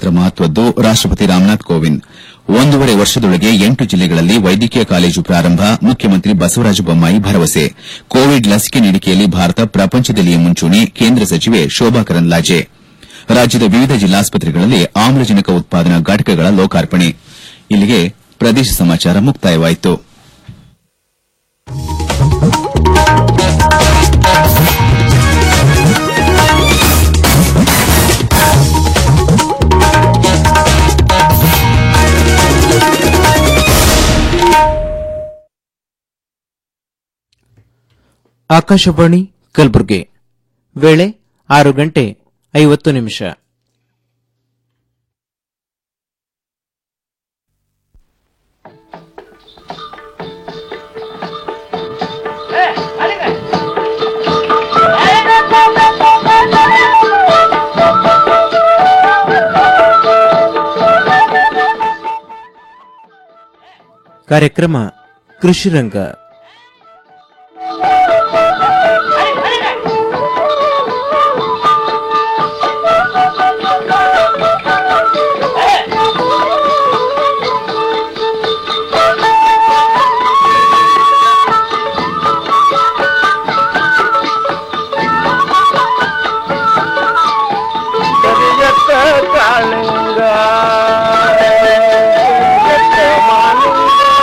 ಪಾತ್ರ ಮಹತ್ವದ್ದು ರಾಷ್ಟಪತಿ ರಾಮನಾಥ್ ಕೋವಿಂದ್ ಒಂದೂವರೆ ವರ್ಷದೊಳಗೆ ಎಂಟು ಜಿಲ್ಲೆಗಳಲ್ಲಿ ವೈದ್ಯಕೀಯ ಕಾಲೇಜು ಪ್ರಾರಂಭ ಮುಖ್ಯಮಂತ್ರಿ ಬಸವರಾಜ ಬೊಮ್ಮಾಯಿ ಭರವಸೆ ಕೋವಿಡ್ ಲಸಿಕೆ ನೀಡಿಕೆಯಲ್ಲಿ ಭಾರತ ಪ್ರಪಂಚದಲ್ಲಿಯೇ ಮುಂಚೂಣಿ ಕೇಂದ್ರ ಸಚಿವೆ ಶೋಭಾ ಕರಂದ್ಲಾಜೆ ರಾಜ್ಯದ ವಿವಿಧ ಜಿಲ್ಲಾಸ್ಪತ್ರೆಗಳಲ್ಲಿ ಆಮ್ಲಜನಕ ಉತ್ಪಾದನಾ ಘಟಕಗಳ ಲೋಕಾರ್ಪಣೆ ಇಲ್ಲಿಗೆ ಪ್ರದೇಶ ಸಮಾಚಾರ ಮುಕ್ತಾಯವಾಯಿತು ಆಕಾಶವಾಣಿ ಕಲಬುರಗಿ ವೇಳೆ ಆರು ಗಂಟೆ ಐವತ್ತು ನಿಮಿಷ ಕಾರ್ಯಕ್ರಮ ಕೃಷಿ ರಂಗ ಕರಿಯತ್ತ ಕಾಳಿಂಗ ಕರಿಯತ್ತ ಮಾಲಿಂಗ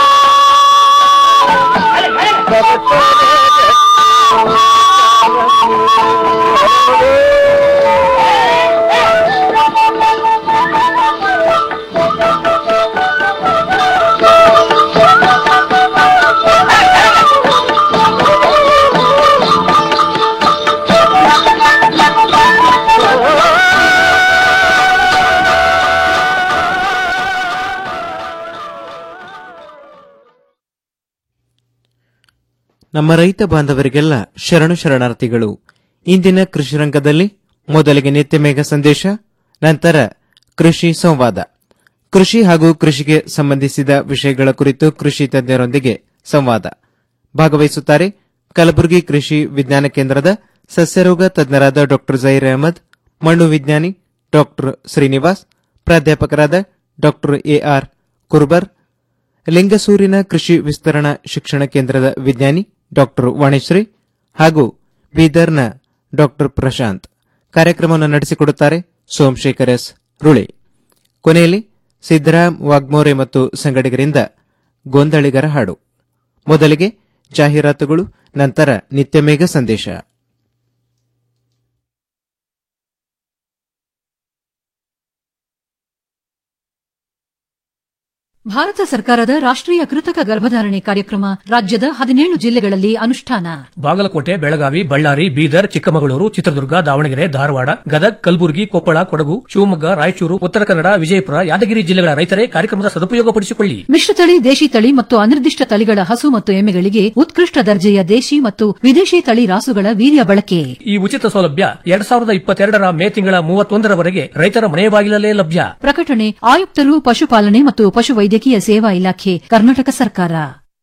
ನಮ್ಮ ರೈತ ಬಾಂಧವರಿಗೆಲ್ಲ ಶರಣು ಶರಣಾರ್ಥಿಗಳು ಇಂದಿನ ಕೃಷಿ ರಂಗದಲ್ಲಿ ಮೊದಲಿಗೆ ನಿತ್ಯ ಮೇಘ ಸಂದೇಶ ನಂತರ ಕೃಷಿ ಸಂವಾದ ಕೃಷಿ ಹಾಗೂ ಕೃಷಿಗೆ ಸಂಬಂಧಿಸಿದ ವಿಷಯಗಳ ಕುರಿತು ಕೃಷಿ ತಜ್ಞರೊಂದಿಗೆ ಸಂವಾದ ಭಾಗವಹಿಸುತ್ತಾರೆ ಕಲಬುರಗಿ ಕೃಷಿ ವಿಜ್ಞಾನ ಕೇಂದ್ರದ ಸಸ್ಯರೋಗ ತಜ್ಞರಾದ ಡಾ ಜೈರ್ ಅಹಮದ್ ಮಣ್ಣು ವಿಜ್ಞಾನಿ ಡಾ ಶ್ರೀನಿವಾಸ್ ಪ್ರಾಧ್ಯಾಪಕರಾದ ಡಾ ಎಆರ್ ಕುರ್ಬರ್ ಲಿಂಗಸೂರಿನ ಕೃಷಿ ವಿಸ್ತರಣಾ ಶಿಕ್ಷಣ ಕೇಂದ್ರದ ವಿಜ್ಞಾನಿ ಡಾ ವಾಣಿಶ್ರೀ ಹಾಗೂ ಬೀದರ್ನ ಡಾ ಪ್ರಶಾಂತ್ ಕಾರ್ಯಕ್ರಮವನ್ನು ನಡೆಸಿಕೊಡುತ್ತಾರೆ ಸೋಮಶೇಖರ್ ಎಸ್ ರುಳಿ ಕೊನೆಯಲ್ಲಿ ಸಿದ್ದರಾಮ್ ವಾಗ್ಮೋರೆ ಮತ್ತು ಸಂಗಡಿಗರಿಂದ ಗೊಂದಳಿಗರ ಹಾಡು ಮೊದಲಿಗೆ ಜಾಹೀರಾತುಗಳು ನಂತರ ನಿತ್ಯಮೇಘ ಸಂದೇಶ ಭಾರತ ಸರ್ಕಾರದ ರಾಷ್ಟ್ರೀಯ ಕೃತಕ ಗರ್ಭಧಾರಣೆ ಕಾರ್ಯಕ್ರಮ ರಾಜ್ಯದ ಹದಿನೇಳು ಜಿಲ್ಲೆಗಳಲ್ಲಿ ಅನುಷ್ಠಾನ ಬಾಗಲಕೋಟೆ ಬೆಳಗಾವಿ ಬಳ್ಳಾರಿ ಬೀದರ್ ಚಿಕ್ಕಮಗಳೂರು ಚಿತ್ರದುರ್ಗ ದಾವಣಗೆರೆ ಧಾರವಾಡ ಗದಗ್ ಕಲಬುರಗಿ ಕೊಪ್ಪಳ ಕೊಡಗು ಶಿವಮೊಗ್ಗ ರಾಯಚೂರು ಉತ್ತರ ಕನ್ನಡ ವಿಜಯಪುರ ಯಾದಗಿರಿ ಜಿಲ್ಲೆಗಳ ರೈತರೇ ಕಾರ್ಯಕ್ರಮದ ಸದುಪಯೋಗಪಡಿಸಿಕೊಳ್ಳಿ ಮಿಶ್ರತಳಿ ದೇಶಿ ತಳಿ ಮತ್ತು ಅನಿರ್ದಿಷ್ಟ ತಳಿಗಳ ಹಸು ಮತ್ತು ಎಮ್ಮೆಗಳಿಗೆ ಉತ್ಕೃಷ್ಟ ದರ್ಜೆಯ ದೇಶಿ ಮತ್ತು ವಿದೇಶಿ ತಳಿ ರಾಸುಗಳ ವೀರ್ಯ ಬಳಕೆ ಈ ಉಚಿತ ಸೌಲಭ್ಯ ಎರಡ್ ಸಾವಿರದ ಇಪ್ಪತ್ತೆರಡರ ಮೇ ತಿಂಗಳ ಮೂವತ್ತೊಂದರವರೆಗೆ ರೈತರ ಮನೆ ಬಾಗಿಲಲ್ಲೇ ಲಭ್ಯ ಪ್ರಕಟಣೆ ಆಯುಕ್ತರು ಪಶುಪಾಲನೆ ಮತ್ತು ಪಶುವೈದ್ಯಕೀಯ ಸೇವಾ ಇಲಾಖೆ ಕರ್ನಾಟಕ ಸರ್ಕಾರ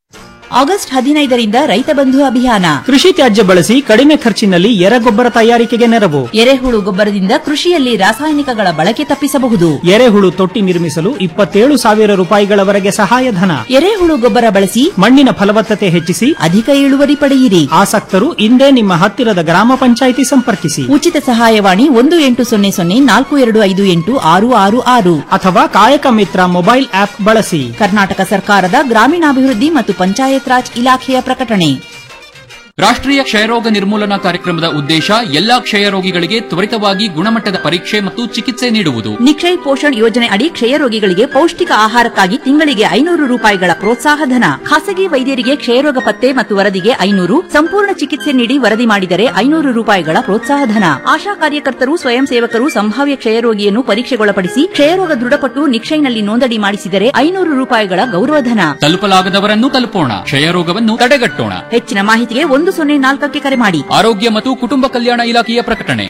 ಆಗಸ್ಟ್ ಹದಿನೈದರಿಂದ ರೈತ ಬಂಧು ಅಭಿಯಾನ ಕೃಷಿ ತ್ಯಾಜ್ಯ ಬಳಸಿ ಕಡಿಮೆ ಖರ್ಚಿನಲ್ಲಿ ಎರೆಗೊಬ್ಬರ ತಯಾರಿಕೆಗೆ ನೆರವು ಎರೆಹುಳು ಗೊಬ್ಬರದಿಂದ ಕೃಷಿಯಲ್ಲಿ ರಾಸಾಯನಿಕಗಳ ಬಳಕೆ ತಪ್ಪಿಸಬಹುದು ಎರೆಹುಳು ತೊಟ್ಟಿ ನಿರ್ಮಿಸಲು ಇಪ್ಪತ್ತೇಳು ಸಾವಿರ ರೂಪಾಯಿಗಳವರೆಗೆ ಸಹಾಯಧನ ಎರೆಹುಳು ಗೊಬ್ಬರ ಬಳಸಿ ಮಣ್ಣಿನ ಫಲವತ್ತತೆ ಹೆಚ್ಚಿಸಿ ಅಧಿಕ ಇಳುವರಿ ಪಡೆಯಿರಿ ಆಸಕ್ತರು ಇಂದೇ ನಿಮ್ಮ ಹತ್ತಿರದ ಗ್ರಾಮ ಪಂಚಾಯಿತಿ ಸಂಪರ್ಕಿಸಿ ಉಚಿತ ಸಹಾಯವಾಣಿ ಒಂದು ಎಂಟು ಸೊನ್ನೆ ಸೊನ್ನೆ ನಾಲ್ಕು ಎರಡು ಐದು ಎಂಟು ಆರು ಆರು ಆರು ಅಥವಾ ಕಾಯಕ ಮಿತ್ರ ಮೊಬೈಲ್ ಆಪ್ ಬಳಸಿ ಕರ್ನಾಟಕ ಸರ್ಕಾರದ ಗ್ರಾಮೀಣಾಭಿವೃದ್ಧಿ ಮತ್ತು ಪಂಚಾಯತ್ ರಾಜ್ ಇಲಾಖೆಯ ಪ್ರಕಟಣೆ ರಾಷ್ಟ್ರೀಯ ಕ್ಷಯರೋಗ ನಿರ್ಮೂಲನಾ ಕಾರ್ಯಕ್ರಮದ ಉದ್ದೇಶ ಎಲ್ಲಾ ಕ್ಷಯ ರೋಗಿಗಳಿಗೆ ತ್ವರಿತವಾಗಿ ಗುಣಮಟ್ಟದ ಪರೀಕ್ಷೆ ಮತ್ತು ಚಿಕಿತ್ಸೆ ನೀಡುವುದು ನಿಕ್ಷಯ್ ಪೋಷಣ್ ಯೋಜನೆ ಅಡಿ ಕ್ಷಯ ರೋಗಿಗಳಿಗೆ ಪೌಷ್ಟಿಕ ಆಹಾರಕ್ಕಾಗಿ ತಿಂಗಳಿಗೆ ಐನೂರು ರೂಪಾಯಿಗಳ ಪ್ರೋತ್ಸಾಹ ಧನ ಖಾಸಗಿ ವೈದ್ಯರಿಗೆ ಕ್ಷಯರೋಗ ಪತ್ತೆ ಮತ್ತು ವರದಿಗೆ ಐನೂರು ಸಂಪೂರ್ಣ ಚಿಕಿತ್ಸೆ ನೀಡಿ ವರದಿ ಮಾಡಿದರೆ ಐನೂರು ರೂಪಾಯಿಗಳ ಪ್ರೋತ್ಸಾಹ ಧನ ಆಶಾ ಕಾರ್ಯಕರ್ತರು ಸ್ವಯಂ ಸೇವಕರು ಸಂಭಾವ್ಯ ಕ್ಷಯರೋಗಿಯನ್ನು ಪರೀಕ್ಷೆಗೊಳಪಡಿಸಿ ಕ್ಷಯರೋಗ ದೃಢಪಟ್ಟು ನಿಕ್ಷಯ್ನಲ್ಲಿ ನೋಂದಣಿ ಮಾಡಿಸಿದರೆ ಐನೂರು ರೂಪಾಯಿಗಳ ಗೌರವಧನ ತಲುಪಲಾಗದವರನ್ನು ತಲುಪೋಣ ಕ್ಷಯರೋಗವನ್ನು ತಡೆಗಟ್ಟೋಣ ಹೆಚ್ಚಿನ ಮಾಹಿತಿಗೆ ಒಂದು ಸೊನ್ನೆ ನಾಲ್ಕಕ್ಕೆ ಕರೆ ಮಾಡಿ ಆರೋಗ್ಯ ಮತ್ತು ಕುಟುಂಬ ಕಲ್ಯಾಣ ಇಲಾಖೆಯ ಪ್ರಕಟಣೆ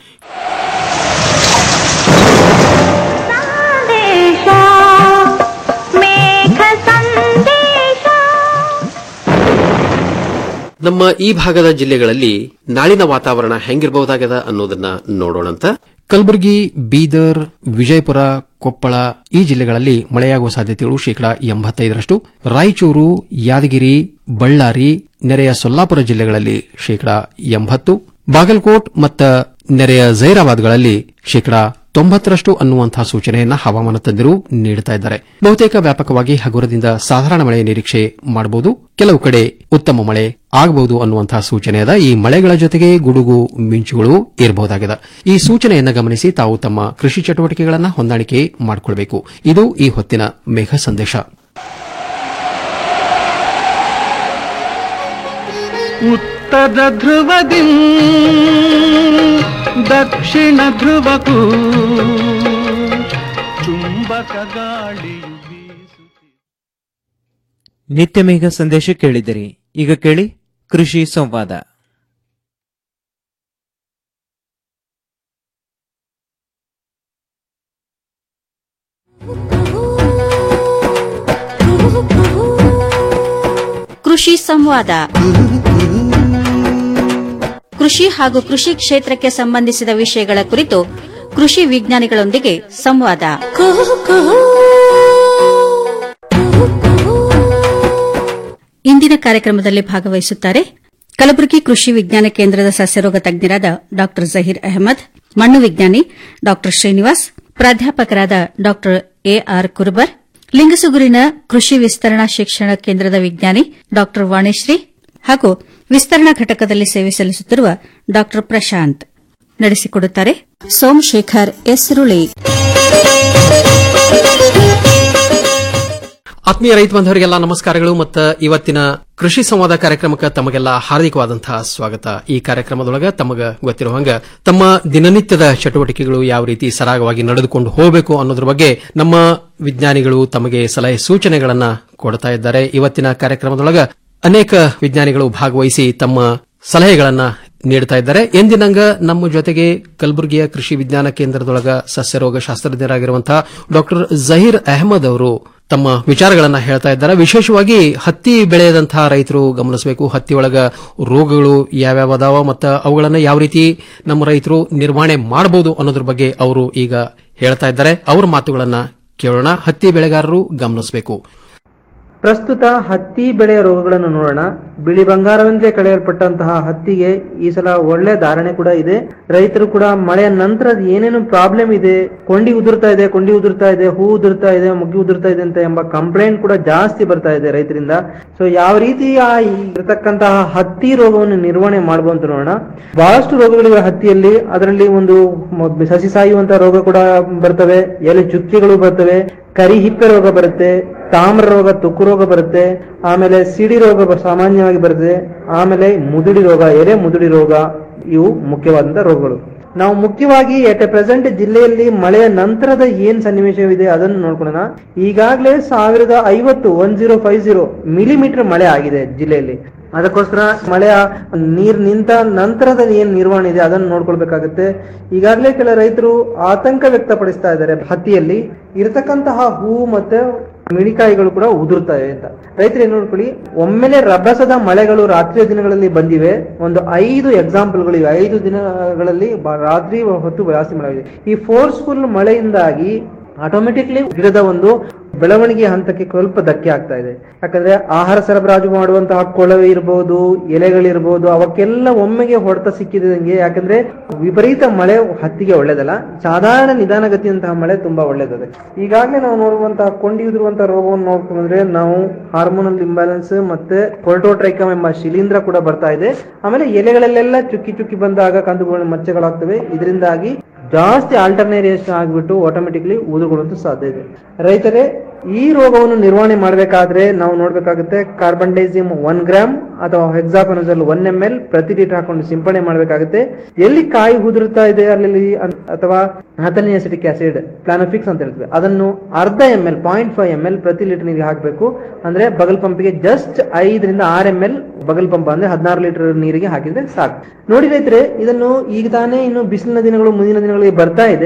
ನಮ್ಮ ಈ ಭಾಗದ ಜಿಲ್ಲೆಗಳಲ್ಲಿ ನಾಳಿನ ವಾತಾವರಣ ಹೆಂಗಿರಬಹುದಾಗದ ಅನ್ನೋದನ್ನ ನೋಡೋಣಂತ ಕಲಬುರಗಿ ಬೀದರ್ ವಿಜಯಪುರ ಕೊಪ್ಪಳ ಈ ಜಿಲ್ಲೆಗಳಲ್ಲಿ ಮಳೆಯಾಗುವ ಸಾಧ್ಯತೆಗಳು ಶೇಕಡಾ ಎಂಬತ್ತೈದರಷ್ಟು ರಾಯಚೂರು ಯಾದಗಿರಿ ಬಳ್ಳಾರಿ ನೆರೆಯ ಸೊಲ್ಲಾಪುರ ಜಿಲ್ಲೆಗಳಲ್ಲಿ ಶೇಕಡಾ ಎಂಬತ್ತು ಬಾಗಲಕೋಟ್ ಮತ್ತು ನೆರೆಯ ಜೈರಾಬಾದ್ಗಳಲ್ಲಿ ಶೇಕಡಾ ತೊಂಬತ್ತರಷ್ಟು ಅನ್ನುವಂತಹ ಸೂಚನೆಯನ್ನ ಹವಾಮಾನ ತಜ್ಞರು ನೀಡುತ್ತಾ ಇದ್ದಾರೆ ಬಹುತೇಕ ವ್ಯಾಪಕವಾಗಿ ಹಗುರದಿಂದ ಸಾಧಾರಣ ಮಳೆ ನಿರೀಕ್ಷೆ ಮಾಡಬಹುದು ಕೆಲವು ಕಡೆ ಉತ್ತಮ ಮಳೆ ಆಗಬಹುದು ಅನ್ನುವಂತಹ ಸೂಚನೆ ಅದ ಈ ಮಳೆಗಳ ಜೊತೆಗೆ ಗುಡುಗು ಮಿಂಚುಗಳು ಇರಬಹುದಾಗಿದೆ ಈ ಸೂಚನೆಯನ್ನ ಗಮನಿಸಿ ತಾವು ತಮ್ಮ ಕೃಷಿ ಚಟುವಟಿಕೆಗಳನ್ನು ಹೊಂದಾಣಿಕೆ ಮಾಡಿಕೊಳ್ಳಬೇಕು ಇದು ಈ ಹೊತ್ತಿನ ಮೇಘ ಸಂದೇಶ ಉತ್ತರ ಧ್ರುವದಿ ದಕ್ಷಿಣ ಧ್ರುವಕ್ಕೂ ಚುಂಬಕ ಗಾಳಿಯು ಬೀಸುತ್ತಿದೆ ನಿತ್ಯ ಮೇಘ ಸಂದೇಶ ಕೇಳಿದಿರಿ ಈಗ ಕೇಳಿ ಕೃಷಿ ಸಂವಾದ ಕೃಷಿ ಸಂವಾದ ಕೃಷಿ ಹಾಗೂ ಕೃಷಿ ಕ್ಷೇತ್ರಕ್ಕೆ ಸಂಬಂಧಿಸಿದ ವಿಷಯಗಳ ಕುರಿತು ಕೃಷಿ ವಿಜ್ಞಾನಿಗಳೊಂದಿಗೆ ಸಂವಾದ ಇಂದಿನ ಕಾರ್ಯಕ್ರಮದಲ್ಲಿ ಭಾಗವಹಿಸುತ್ತಾರೆ ಕಲಬುರಗಿ ಕೃಷಿ ವಿಜ್ಞಾನ ಕೇಂದ್ರದ ಸಸ್ಯರೋಗ ತಜ್ಞರಾದ ಡಾ ಜಹೀರ್ ಅಹಮದ್ ಮಣ್ಣು ವಿಜ್ಞಾನಿ ಡಾ ಶ್ರೀನಿವಾಸ್ ಪ್ರಾಧ್ಯಾಪಕರಾದ ಡಾ ಎಆರ್ ಕುರುಬರ್ ಲಿಂಗಸುಗೂರಿನ ಕೃಷಿ ವಿಸ್ತರಣಾ ಶಿಕ್ಷಣ ಕೇಂದ್ರದ ವಿಜ್ಞಾನಿ ಡಾ ವಾಣಿಶ್ರೀ ಹಾಗೂ ವಿಸ್ತರಣಾ ಘಟಕದಲ್ಲಿ ಸೇವೆ ಸಲ್ಲಿಸುತ್ತಿರುವ ಡಾ ಪ್ರಶಾಂತ್ ನಡೆಸಿಕೊಡುತ್ತಾರೆ ಸೋಮಶೇಖರ್ ಎಸ್ರುಳಿ ಆತ್ಮೀಯ ರೈತ ಬಾಂಧವರಿಗೆಲ್ಲ ನಮಸ್ಕಾರಗಳು ಮತ್ತು ಇವತ್ತಿನ ಕೃಷಿ ಸಂವಾದ ಕಾರ್ಯಕ್ರಮಕ್ಕೆ ತಮಗೆಲ್ಲ ಹಾರ್ದಿಕವಾದಂತಹ ಸ್ವಾಗತ ಈ ಕಾರ್ಯಕ್ರಮದೊಳಗ ತಮಗ ಗೊತ್ತಿರೋ ಹಂಗ ತಮ್ಮ ದಿನನಿತ್ಯದ ಚಟುವಟಿಕೆಗಳು ಯಾವ ರೀತಿ ಸರಾಗವಾಗಿ ನಡೆದುಕೊಂಡು ಹೋಗಬೇಕು ಅನ್ನೋದ್ರ ಬಗ್ಗೆ ನಮ್ಮ ವಿಜ್ಞಾನಿಗಳು ತಮಗೆ ಸಲಹೆ ಸೂಚನೆಗಳನ್ನ ಕೊಡ್ತಾ ಇದ್ದಾರೆ ಇವತ್ತಿನ ಕಾರ್ಯಕ್ರಮದೊಳಗ ಅನೇಕ ವಿಜ್ಞಾನಿಗಳು ಭಾಗವಹಿಸಿ ತಮ್ಮ ಸಲಹೆಗಳನ್ನ ನೀಡುತ್ತಾ ಇದ್ದಾರೆ ಎಂದಿನಂಗ ನಮ್ಮ ಜೊತೆಗೆ ಕಲಬುರಗಿಯ ಕೃಷಿ ವಿಜ್ಞಾನ ಕೇಂದ್ರದೊಳಗ ಸಸ್ಯರೋಗ ಶಾಸ್ತ್ರಜ್ಞರಾಗಿರುವಂತಹ ಡಾಕ್ಟರ್ ಜಹೀರ್ ಅಹಮದ್ ಅವರು ತಮ್ಮ ವಿಚಾರಗಳನ್ನ ಹೇಳ್ತಾ ಇದ್ದಾರೆ ವಿಶೇಷವಾಗಿ ಹತ್ತಿ ಬೆಳೆಯದಂತಹ ರೈತರು ಗಮನಿಸಬೇಕು ಹತ್ತಿ ಒಳಗ ರೋಗಗಳು ಯಾವ್ಯಾವ ಅದಾವ ಮತ್ತು ಅವುಗಳನ್ನ ಯಾವ ರೀತಿ ನಮ್ಮ ರೈತರು ನಿರ್ವಹಣೆ ಮಾಡಬಹುದು ಅನ್ನೋದ್ರ ಬಗ್ಗೆ ಅವರು ಈಗ ಹೇಳ್ತಾ ಇದ್ದಾರೆ ಅವರ ಮಾತುಗಳನ್ನ ಕೇಳೋಣ ಹತ್ತಿ ಬೆಳೆಗಾರರು ಗಮನಿಸಬೇಕು ಪ್ರಸ್ತುತ ಹತ್ತಿ ಬೆಳೆಯ ರೋಗಗಳನ್ನು ನೋಡೋಣ ಬಿಳಿ ಬಂಗಾರವೆಂದೇ ಕಳೆಯಲ್ಪಟ್ಟಂತಹ ಹತ್ತಿಗೆ ಈ ಸಲ ಒಳ್ಳೆ ಧಾರಣೆ ಕೂಡ ಇದೆ ರೈತರು ಕೂಡ ಮಳೆಯ ನಂತರ ಏನೇನು ಪ್ರಾಬ್ಲಮ್ ಇದೆ ಕೊಂಡಿ ಉದುರ್ತಾ ಇದೆ ಕೊಂಡಿ ಉದುರ್ತಾ ಇದೆ ಹೂ ಉದುರ್ತಾ ಇದೆ ಮುಗ್ಗಿ ಉದುರ್ತಾ ಇದೆ ಅಂತ ಎಂಬ ಕಂಪ್ಲೇಂಟ್ ಕೂಡ ಜಾಸ್ತಿ ಬರ್ತಾ ಇದೆ ರೈತರಿಂದ ಸೊ ಯಾವ ರೀತಿ ಆ ಇರತಕ್ಕಂತಹ ಹತ್ತಿ ರೋಗವನ್ನು ನಿರ್ವಹಣೆ ಮಾಡಬಹುದು ಅಂತ ನೋಡೋಣ ಬಹಳಷ್ಟು ರೋಗಗಳಿವೆ ಹತ್ತಿಯಲ್ಲಿ ಅದರಲ್ಲಿ ಒಂದು ಮ- ಸಸಿ ಸಾಯುವಂತ ರೋಗ ಕೂಡ ಬರ್ತವೆ ಎಲೆ ಚುಕ್ಕಿಗಳು ಬರ್ತವೆ ಕರಿ ಹಿಪ್ಪೆ ರೋಗ ಬರುತ್ತೆ ತಾಮ್ರ ರೋಗ ತುಕ್ಕು ರೋಗ ಬರುತ್ತೆ ಆಮೇಲೆ ಸಿಡಿ ರೋಗ ಬ- ಸಾಮಾನ್ಯವಾಗಿ ಬರುತ್ತೆ ಆಮೇಲೆ ಮುದುಡಿ ರೋಗ ಎಲೆ ಮುದುಡಿ ರೋಗ ಇವು ಮುಖ್ಯವಾದಂತ ರೋಗಗಳು ನಾವು ಮುಖ್ಯವಾಗಿ ಎಟ್ ಎ ಪ್ರೆಸೆಂಟ್ ಜಿಲ್ಲೆಯಲ್ಲಿ ಮಳೆಯ ನಂತರದ ಏನ್ ಸನ್ನಿವೇಶವಿದೆ ಅದನ್ನು ನೋಡ್ಕೊಳ್ಳೋಣ ಈಗಾಗಲೇ ಸಾವಿರದ ಐವತ್ತು one zero five zero millimetre ಮಳೆ ಆಗಿದೆ ಜಿಲ್ಲೆಯಲ್ಲಿ ಅದಕ್ಕೋಸ್ಕರ ಮಳೆಯ ನೀರ್ ನಿಂತ ನಂತರದ ಏನ್ ನಿರ್ವಹಣೆ ಇದೆ ಅದನ್ನು ನೋಡ್ಕೊಳ್ಬೇಕಾಗುತ್ತೆ ಈಗಾಗಲೇ ಕೆಲ ರೈತರು ಆತಂಕ ವ್ಯಕ್ತಪಡಿಸ್ತಾ ಇದ್ದಾರೆ ಹತ್ತಿಯಲ್ಲಿ ಇರತಕ್ಕಂತಹ ಹೂ ಮತ್ತೆ ಮಿಣಿಕಾಯಿಗಳು ಕೂಡ ಉದುರ್ತವೆ ಅಂತ ರೈತರು ಏನ್ ನೋಡ್ಕೊಳ್ಳಿ ಒಮ್ಮೆಲೆ ರಭಸದ ಮಳೆಗಳು ರಾತ್ರಿಯ ದಿನಗಳಲ್ಲಿ ಬಂದಿವೆ ಒಂದು ಐದು ಎಕ್ಸಾಂಪಲ್ಗಳು ಇವೆ ಐದು ದಿನಗಳಲ್ಲಿ ಬ- ರಾತ್ರಿ ಹೊತ್ತು ಜಾಸ್ತಿ ಮಳೆ ಆಗಿದೆ ಈ ಫೋರ್ಸ್ಫುಲ್ ಮಳೆಯಿಂದಾಗಿ ಆಟೋಮೆಟಿಕ್ಲಿ ಗಿಡದ ಒಂದು ಬೆಳವಣಿಗೆ ಹಂತಕ್ಕೆ ಸ್ವಲ್ಪ ಧಕ್ಕೆ ಆಗ್ತಾ ಇದೆ ಯಾಕಂದ್ರೆ ಆಹಾರ ಸರಬರಾಜು ಮಾಡುವಂತಹ ಕೊಳವೆ ಇರಬಹುದು ಎಲೆಗಳಿರ್ಬೋದು ಅವಕ್ಕೆಲ್ಲ ಒಮ್ಮೆಗೆ ಹೊಡೆತ ಸಿಕ್ಕಿದಂಗೆ ಯಾಕಂದ್ರೆ ವಿಪರೀತ ಮಳೆ ಹತ್ತಿಗೆ ಒಳ್ಳೇದಲ್ಲ ಸಾಧಾರಣ ನಿಧಾನಗತಿಯಂತಹ ಮಳೆ ತುಂಬಾ ಒಳ್ಳೇದದೆ ಈಗಾಗಲೇ ನಾವು ನೋಡುವಂತಹ ಕೊಂಡಿ ಉದುರುವಂತಹ ರೋಗವನ್ನು ನೋಡ್ಕೊಂಡ್ರೆ ನಾವು ಹಾರ್ಮೋನಲ್ ಇಂಬ್ಯಾಲೆನ್ಸ್ ಮತ್ತೆ ಕೊಲ್ಟೋಟ್ರೈಕಮ್ ಎಂಬ ಶಿಲೀಂಧ್ರ ಕೂಡ ಬರ್ತಾ ಇದೆ ಆಮೇಲೆ ಎಲೆಗಳಲ್ಲೆಲ್ಲ ಚುಕ್ಕಿ ಚುಕ್ಕಿ ಬಂದಾಗ ಕಂದುಗಳು ಮಚ್ಚೆಗಳಾಗ್ತವೆ ಇದರಿಂದಾಗಿ ಜಾಸ್ತಿ ಆಲ್ಟರ್ನೇರಿಯೇಷನ್ ಆಗಿಬಿಟ್ಟು ಆಟೋಮೆಟಿಕ್ಲಿ ಊದುಗೊಳ್ಳುವಂತ ಸಾಧ್ಯ ಇದೆ ರೈತರೇ ಈ ರೋಗವನ್ನು ನಿರ್ವಹಣೆ ಮಾಡಬೇಕಾದ್ರೆ ನಾವು ನೋಡ್ಬೇಕಾಗುತ್ತೆ ಕಾರ್ಬನ್ ಡೈಸಿಮ್ ಒನ್ ಗ್ರಾಮ್ ಅಥವಾ ಹೆಕ್ಸಾಫನಜಲ್ ಒನ್ ಎಂ ಎಲ್ ಪ್ರತಿ ಲೀಟರ್ ಹಾಕೊಂಡು ಸಿಂಪಡಣೆ ಮಾಡಬೇಕಾಗುತ್ತೆ ಎಲ್ಲಿ ಕಾಯಿ ಉದುರುತ್ತಾ ಇದೆ ಅಲ್ಲಿ ಅನ್- ಅಥವಾ ಅಥಲಿನ್ ಅಸಿಟಿಕ್ ಆಸಿಡ್ ಪ್ಲಾನೋಫಿಕ್ಸ್ ಅಂತ ಹೇಳ್ತೇವೆ ಅದನ್ನು ಅರ್ಧ M L point five M L ಪ್ರತಿ ಲೀಟರ್ ನೀರಿಗೆ ಹಾಕಬೇಕು ಅಂದ್ರೆ ಬಗಲ್ ಪಂಪಿಗೆ ಜಸ್ಟ್ ಐದರಿಂದ ಆರ್ ಎಂ ಎಲ್ ಬಗಲ್ ಪಂಪ್ ಅಂದ್ರೆ ಹದಿನಾರು ಲೀಟರ್ ನೀರಿಗೆ ಹಾಕಿದ್ರೆ ಸಾಕು ನೋಡಿ ರೈತರೆ ಇದನ್ನು ಈಗ ತಾನೇ ಇನ್ನು ಬಿಸಿಲಿನ ದಿನಗಳು ಮುಂದಿನ ದಿನಗಳಿಗೆ ಬರ್ತಾ ಇದೆ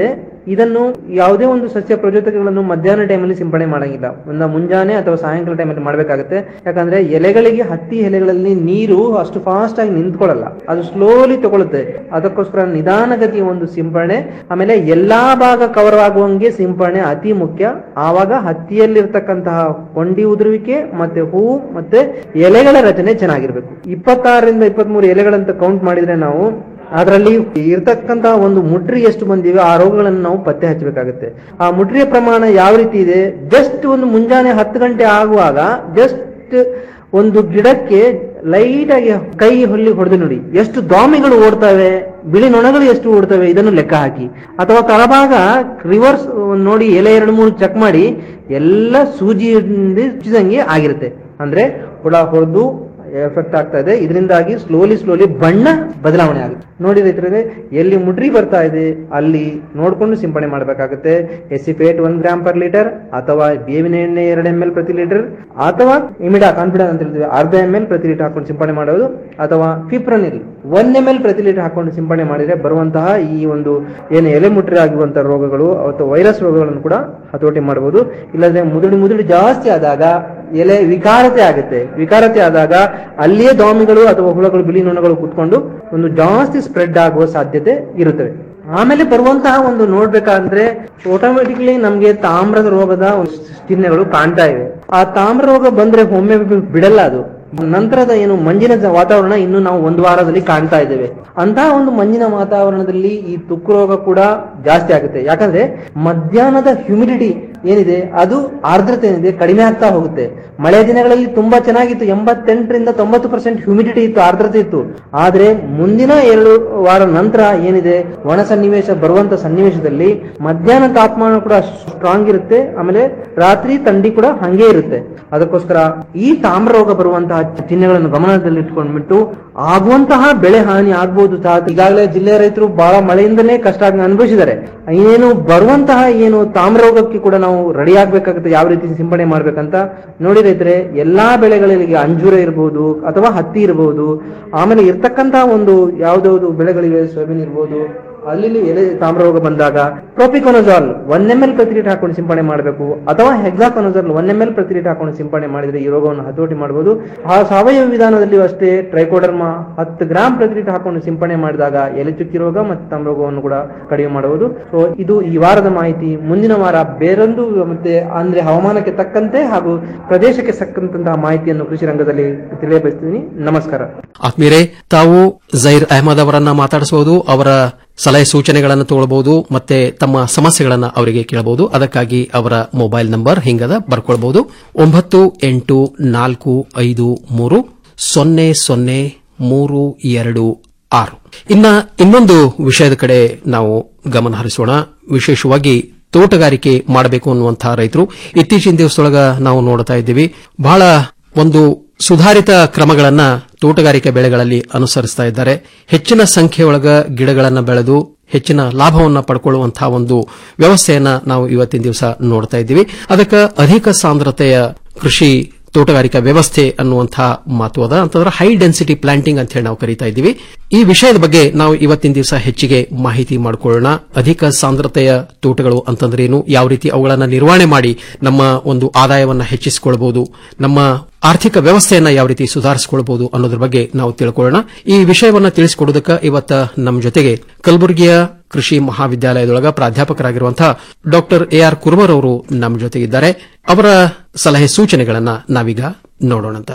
ಇದನ್ನು ಯಾವುದೇ ಒಂದು ಸಸ್ಯ ಪ್ರಚೋದಕಗಳನ್ನು ಮಧ್ಯಾಹ್ನ ಟೈಮಲ್ಲಿ ಸಿಂಪಡಣೆ ಮಾಡಂಗಿಲ್ಲ ಒಂದು ಮುಂಜಾನೆ ಅಥವಾ ಸಾಯಂಕಾಲ ಟೈಮಲ್ಲಿ ಮಾಡಬೇಕಾಗುತ್ತೆ ಯಾಕಂದ್ರೆ ಎಲೆಗಳಿಗೆ ಹತ್ತಿ ಎಲೆಗಳಲ್ಲಿ ನೀರು ಅಷ್ಟು ಫಾಸ್ಟ್ ಆಗಿ ನಿಂತ್ಕೊಳ್ಳಲ್ಲ ಅದು ಸ್ಲೋಲಿ ತಗೊಳುತ್ತೆ ಅದಕ್ಕೋಸ್ಕರ ನಿಧಾನಗತಿಯ ಒಂದು ಸಿಂಪಡಣೆ ಆಮೇಲೆ ಎಲ್ಲಾ ಭಾಗ ಕವರ್ ಆಗುವಂಗೆ ಸಿಂಪಡಣೆ ಅತಿ ಮುಖ್ಯ ಆವಾಗ ಹತ್ತಿಯಲ್ಲಿರ್ತಕ್ಕಂತಹ ಕೊಂಡಿ ಉದುರುವಿಕೆ ಮತ್ತೆ ಹೂವು ಮತ್ತೆ ಎಲೆಗಳ ರಚನೆ ಚೆನ್ನಾಗಿರ್ಬೇಕು ಇಪ್ಪತ್ತಾರರಿಂದ ಇಪ್ಪತ್ಮೂರು ಎಲೆಗಳಂತ ಕೌಂಟ್ ಮಾಡಿದ್ರೆ ನಾವು ಅದರಲ್ಲಿ ಇರ್ತಕ್ಕಂತಹ ಒಂದು ಮುಟ್ರಿ ಎಷ್ಟು ಬಂದಿವೆ ಆ ರೋಗಗಳನ್ನು ನಾವು ಪತ್ತೆ ಹಚ್ಚಬೇಕಾಗುತ್ತೆ ಆ ಮುಟ್ರಿಯ ಪ್ರಮಾಣ ಯಾವ ರೀತಿ ಇದೆ ಜಸ್ಟ್ ಒಂದು ಮುಂಜಾನೆ ಹತ್ತು ಗಂಟೆ ಆಗುವಾಗ ಜಸ್ಟ್ ಒಂದು ಗಿಡಕ್ಕೆ ಲೈಟ್ ಆಗಿ ಕೈ ಹೊಲ್ಲಿ ಹೊಡೆದು ನೋಡಿ ಎಷ್ಟು ದಾಮಿಗಳು ಓಡ್ತವೆ ಬಿಳಿ ನೊಣಗಳು ಎಷ್ಟು ಓಡ್ತವೆ ಇದನ್ನು ಲೆಕ್ಕ ಹಾಕಿ ಅಥವಾ ತಳಭಾಗ ರಿವರ್ಸ್ ನೋಡಿ ಎಲೆ ಎರಡು ಮೂರು ಚೆಕ್ ಮಾಡಿ ಎಲ್ಲ ಸೂಜಿಯಿಂದ ಚುಚ್ಚಿದಂಗೆ ಆಗಿರುತ್ತೆ ಅಂದ್ರೆ ಹುಳ ಹೊಡೆದು ಎಫೆಕ್ಟ್ ಆಗ್ತಾ ಇದೆ ಇದರಿಂದಾಗಿ ಸ್ಲೋಲಿ ಸ್ಲೋಲಿ ಬಣ್ಣ ಬದಲಾವಣೆ ಆಗುತ್ತೆ ನೋಡಿ ರೈತರಿಗೆ ಎಲ್ಲಿ ಮುಡ್ರಿ ಬರ್ತಾ ಇದೆ ಅಲ್ಲಿ ನೋಡ್ಕೊಂಡು ಸಿಂಪಡಣೆ ಮಾಡಬೇಕಾಗುತ್ತೆ ಎಸಿಫೇಟ್ ಒಂದ್ ಗ್ರಾಮ್ ಪರ್ ಲೀಟರ್ ಅಥವಾ ಬೇವಿನ ಎಣ್ಣೆ ಎರಡು ಎಂ ಎಲ್ ಪ್ರತಿ ಲೀಟರ್ ಅಥವಾ ಇಮಿಡಾ ಕಾನ್ಫಿಡೆನ್ಸ್ ಅಂತ ಹೇಳ್ತೀವಿ ಅರ್ಧ ಎಂ ಎಲ್ ಪ್ರತಿ ಲೀಟರ್ ಹಾಕೊಂಡು ಸಿಂಪಡಣೆ ಮಾಡೋದು ಅಥವಾ ಫಿಪ್ರನಿಲ್ ಒನ್ ಎಂ ಎಲ್ ಪ್ರತಿ ಲೀಟರ್ ಹಾಕೊಂಡು ಸಿಂಪಡಣೆ ಮಾಡಿದ್ರೆ ಬರುವಂತಹ ಈ ಒಂದು ಏನು ಎಲೆ ಮುಟ್ರಿ ಆಗುವಂತಹ ರೋಗಗಳು ಅಥವಾ ವೈರಸ್ ರೋಗಗಳನ್ನು ಕೂಡ ಹತೋಟಿ ಮಾಡಬಹುದು ಇಲ್ಲದ್ರೆ ಮುದುಡಿ ಮುದುಡಿ ಜಾಸ್ತಿ ಆದಾಗ ಎಲೆ ವಿಕಾರತೆ ಆಗುತ್ತೆ ವಿಕಾರತೆ ಆದಾಗ ಅಲ್ಲಿಯೇ ದಾಮಿಗಳು ಅಥವಾ ಹುಳಗಳು ಬಿಳಿ ನೊಣಗಳು ಕುತ್ಕೊಂಡು ಒಂದು ಜಾಸ್ತಿ ಸ್ಪ್ರೆಡ್ ಆಗುವ ಸಾಧ್ಯತೆ ಇರುತ್ತವೆ ಆಮೇಲೆ ಬರುವಂತಹ ಒಂದು ನೋಡ್ಬೇಕಾದ್ರೆ ಆಟೋಮೆಟಿಕ್ಲಿ ನಮ್ಗೆ ತಾಮ್ರದ ರೋಗದ ಒಂದು ಚಿಹ್ನೆಗಳು ಕಾಣ್ತಾ ಇವೆ ಆ ತಾಮ್ರ ರೋಗ ಬಂದ್ರೆ ಒಮ್ಮೆ ಬಿಡಲ್ಲ ಅದು ನಂತರದ ಏನು ಮಂಜಿನ ಜ- ವಾತಾವರಣ ಇನ್ನು ನಾವು ಒಂದು ವಾರದಲ್ಲಿ ಕಾಣ್ತಾ ಇದ್ದೇವೆ ಅಂತಹ ಒಂದು ಮಂಜಿನ ವಾತಾವರಣದಲ್ಲಿ ಈ ತುಕ್ಕು ರೋಗ ಕೂಡ ಜಾಸ್ತಿ ಆಗುತ್ತೆ ಯಾಕಂದ್ರೆ ಮಧ್ಯಾಹ್ನದ ಹ್ಯುಮಿಡಿಟಿ ಏನಿದೆ ಅದು ಆರ್ದ್ರತೆ ಏನಿದೆ ಕಡಿಮೆ ಆಗ್ತಾ ಹೋಗುತ್ತೆ ಮಳೆ ದಿನಗಳಲ್ಲಿ ತುಂಬಾ ಚೆನ್ನಾಗಿತ್ತು ಎಂಬತ್ತೆಂಟರಿಂದ ತೊಂಬತ್ತು ಪರ್ಸೆಂಟ್ ಹ್ಯುಮಿಡಿಟಿ ಇತ್ತು ಆರ್ದ್ರತೆ ಇತ್ತು ಆದ್ರೆ ಮುಂದಿನ ಎರಡು ವಾರ ನಂತರ ಏನಿದೆ ಒಣ ಸನ್ನಿವೇಶ ಬರುವಂತ ಸನ್ನಿವೇಶದಲ್ಲಿ ಮಧ್ಯಾಹ್ನ ತಾಪಮಾನ ಕೂಡ ಸ್ಟ್ರಾಂಗ್ ಇರುತ್ತೆ ಆಮೇಲೆ ರಾತ್ರಿ ಥಂಡಿ ಕೂಡ ಹಂಗೆ ಇರುತ್ತೆ ಅದಕ್ಕೋಸ್ಕರ ಈ ತಾಮ್ರ ರೋಗ ಬರುವಂತಹ ಚಿಹ್ನೆಗಳನ್ನು ಗಮನದಲ್ಲಿಟ್ಕೊಂಡ್ಬಿಟ್ಟು ಆಗುವಂತಹ ಬೆಳೆ ಹಾನಿ ಆಗ್ಬೋದು ಸಹ ಈಗಾಗಲೇ ಜಿಲ್ಲೆಯ ರೈತರು ಬಹಳ ಮಳೆಯಿಂದಲೇ ಕಷ್ಟ ಆಗಿ ಅನುಭವಿಸಿದ್ದಾರೆ ಏನು ಬರುವಂತಹ ಏನು ತಾಮ್ರ ರೋಗಕ್ಕೆ ಕೂಡ ನಾವು ರೆಡಿ ಆಗ್ಬೇಕಾಗುತ್ತೆ ಯಾವ ರೀತಿ ಸಿಂಪಡಣೆ ಮಾಡ್ಬೇಕಂತ ನೋಡಿ ರೈತರೆ ಎಲ್ಲಾ ಬೆಳೆಗಳಿಗೆ ಅಂಜೂರ ಇರಬಹುದು ಅಥವಾ ಹತ್ತಿ ಇರಬಹುದು ಆಮೇಲೆ ಇರ್ತಕ್ಕಂತಹ ಒಂದು ಯಾವ್ದಾವ್ದು ಬೆಳೆಗಳಿವೆ ಸೋಯಾಬೀನ್ ಇರ್ಬೋದು ಅಲ್ಲಿ ಎಲೆ ತಾಮ್ರ ರೋಗ ಬಂದಾಗ ಪ್ರೋಪಿಕೊನಜಾಲ್ ಒನ್ ಎಂ ಎಲ್ ಪ್ರತಿ ಲೀಟರ್ ಹಾಕೊಂಡು ಸಿಂಪಡಣೆ ಮಾಡಬೇಕು ಅಥವಾ ಹೆಕ್ಸಾಕೊನಜಾಲ್ ಒನ್ ಎಂ ಎಲ್ ಪ್ರತಿ ಲೀಟರ್ ಹಾಕೊಂಡು ಸಿಂಪಡಣೆ ಮಾಡಿದ್ರೆ ಈ ರೋಗವನ್ನು ಹತೋಟಿ ಮಾಡಬಹುದು ಆ ಸಾವಯವ ವಿಧಾನದಲ್ಲಿ ಅಷ್ಟೇ ಟ್ರೈಕೋಡರ್ಮಾ ಹತ್ತು ಗ್ರಾಮ್ ಪ್ರತಿ ಲೀಟರ್ ಹಾಕೊಂಡು ಸಿಂಪಡಣೆ ಮಾಡಿದಾಗ ಎಲೆ ಚುಕ್ಕಿ ರೋಗ ಮತ್ತು ತಾಮ್ರ ರೋಗವನ್ನು ಕೂಡ ಕಡಿಮೆ ಮಾಡಬಹುದು ಸೊ ಇದು ಈ ವಾರದ ಮಾಹಿತಿ ಮುಂದಿನ ವಾರ ಬೇರೊಂದು ಮತ್ತೆ ಅಂದ್ರೆ ಹವಾಮಾನಕ್ಕೆ ತಕ್ಕಂತೆ ಹಾಗೂ ಪ್ರದೇಶಕ್ಕೆ ತಕ್ಕಂತಹ ಮಾಹಿತಿಯನ್ನು ಕೃಷಿ ರಂಗದಲ್ಲಿ ತಿಳಿಯಬಯಸ್ತೀನಿ ನಮಸ್ಕಾರ ಆತ್ಮೀಯರೇ ತಾವು ಜೈರ್ ಅಹಮದ್ ಅವರನ್ನ ಮಾತಾಡಿಸಬಹುದು ಅವರ ಸಲಹೆ ಸೂಚನೆಗಳನ್ನು ತಗೊಳ್ಬಹುದು ಮತ್ತೆ ತಮ್ಮ ಸಮಸ್ಯೆಗಳನ್ನು ಅವರಿಗೆ ಕೇಳಬಹುದು ಅದಕ್ಕಾಗಿ ಅವರ ಮೊಬೈಲ್ ನಂಬರ್ ಹಿಂಗದ ಬರ್ಕೊಳ್ಬಹುದು ಒಂಬತ್ತು ಎಂಟು ನಾಲ್ಕು ಐದು ಮೂರು ಸೊನ್ನೆ ಸೊನ್ನೆ ಮೂರು ಎರಡು ಆರು ಇನ್ನ ಇನ್ನೊಂದು ವಿಷಯದ ಕಡೆ ನಾವು ಗಮನ ಹರಿಸೋಣ ವಿಶೇಷವಾಗಿ ತೋಟಗಾರಿಕೆ ಮಾಡಬೇಕು ಅನ್ನುವಂತಹ ರೈತರು ಇತ್ತೀಚಿನ ದಿವಸದೊಳಗ ನಾವು ನೋಡ್ತಾ ಇದ್ದೀವಿ ಬಹಳ ಒಂದು ಸುಧಾರಿತ ಕ್ರಮಗಳನ್ನ ತೋಟಗಾರಿಕೆ ಬೆಳೆಗಳಲ್ಲಿ ಅನುಸರಿಸ್ತಾ ಇದ್ದಾರೆ ಹೆಚ್ಚಿನ ಸಂಖ್ಯೆಯೊಳಗ ಗಿಡಗಳನ್ನು ಬೆಳೆದು ಹೆಚ್ಚಿನ ಲಾಭವನ್ನ ಪಡ್ಕೊಳ್ಳುವಂತಹ ಒಂದು ವ್ಯವಸ್ಥೆಯನ್ನ ನಾವು ಇವತ್ತಿನ ದಿವಸ ನೋಡ್ತಾ ಇದ್ದೀವಿ ಅದಕ್ಕೆ ಅಧಿಕ ಸಾಂದ್ರತೆಯ ಕೃಷಿ ತೋಟಗಾರಿಕಾ ವ್ಯವಸ್ಥೆ ಅನ್ನುವಂತಹ ಮಾತು ಅದ ಅಂತಂದ್ರೆ ಹೈ ಡೆನ್ಸಿಟಿ ಪ್ಲಾಂಟಿಂಗ್ ಅಂತ ಹೇಳಿ ನಾವು ಕರೀತಾ ಇದ್ದೀವಿ ಈ ವಿಷಯದ ಬಗ್ಗೆ ನಾವು ಇವತ್ತಿನ ದಿವಸ ಹೆಚ್ಚಿಗೆ ಮಾಹಿತಿ ಮಾಡಿಕೊಳ್ಳೋಣ ಅಧಿಕ ಸಾಂದ್ರತೆಯ ತೋಟಗಳು ಅಂತಂದ್ರೇನು ಯಾವ ರೀತಿ ಅವುಗಳನ್ನು ನಿರ್ವಹಣೆ ಮಾಡಿ ನಮ್ಮ ಒಂದು ಆದಾಯವನ್ನ ಹೆಚ್ಚಿಸಿಕೊಳ್ಳಬಹುದು ನಮ್ಮ ಆರ್ಥಿಕ ವ್ಯವಸ್ಥೆಯನ್ನ ಯಾವ ರೀತಿ ಸುಧಾರಿಸಿಕೊಳ್ಳಬಹುದು ಅನ್ನೋದ್ರ ಬಗ್ಗೆ ನಾವು ತಿಳ್ಕೊಳ್ಳೋಣ ಈ ವಿಷಯವನ್ನ ತಿಳಿಸಿಕೊಡೋದಕ್ಕೆ ಇವತ್ತ ನಮ್ಮ ಜೊತೆಗೆ ಕಲಬುರಗಿಯ ಕೃಷಿ ಮಹಾವಿದ್ಯಾಲಯದೊಳಗ ಪ್ರಾಧ್ಯಾಪಕರಾಗಿರುವಂತಹ ಡಾಕ್ಟರ್ ಎ ಆರ್ ಕುರ್ಮರ್ ಅವರು ನಮ್ಮ ಜೊತೆಗಿದ್ದಾರೆ ಅವರ ಸಲಹೆ ಸೂಚನೆಗಳನ್ನ ನಾವೀಗ ನೋಡೋಣಂತ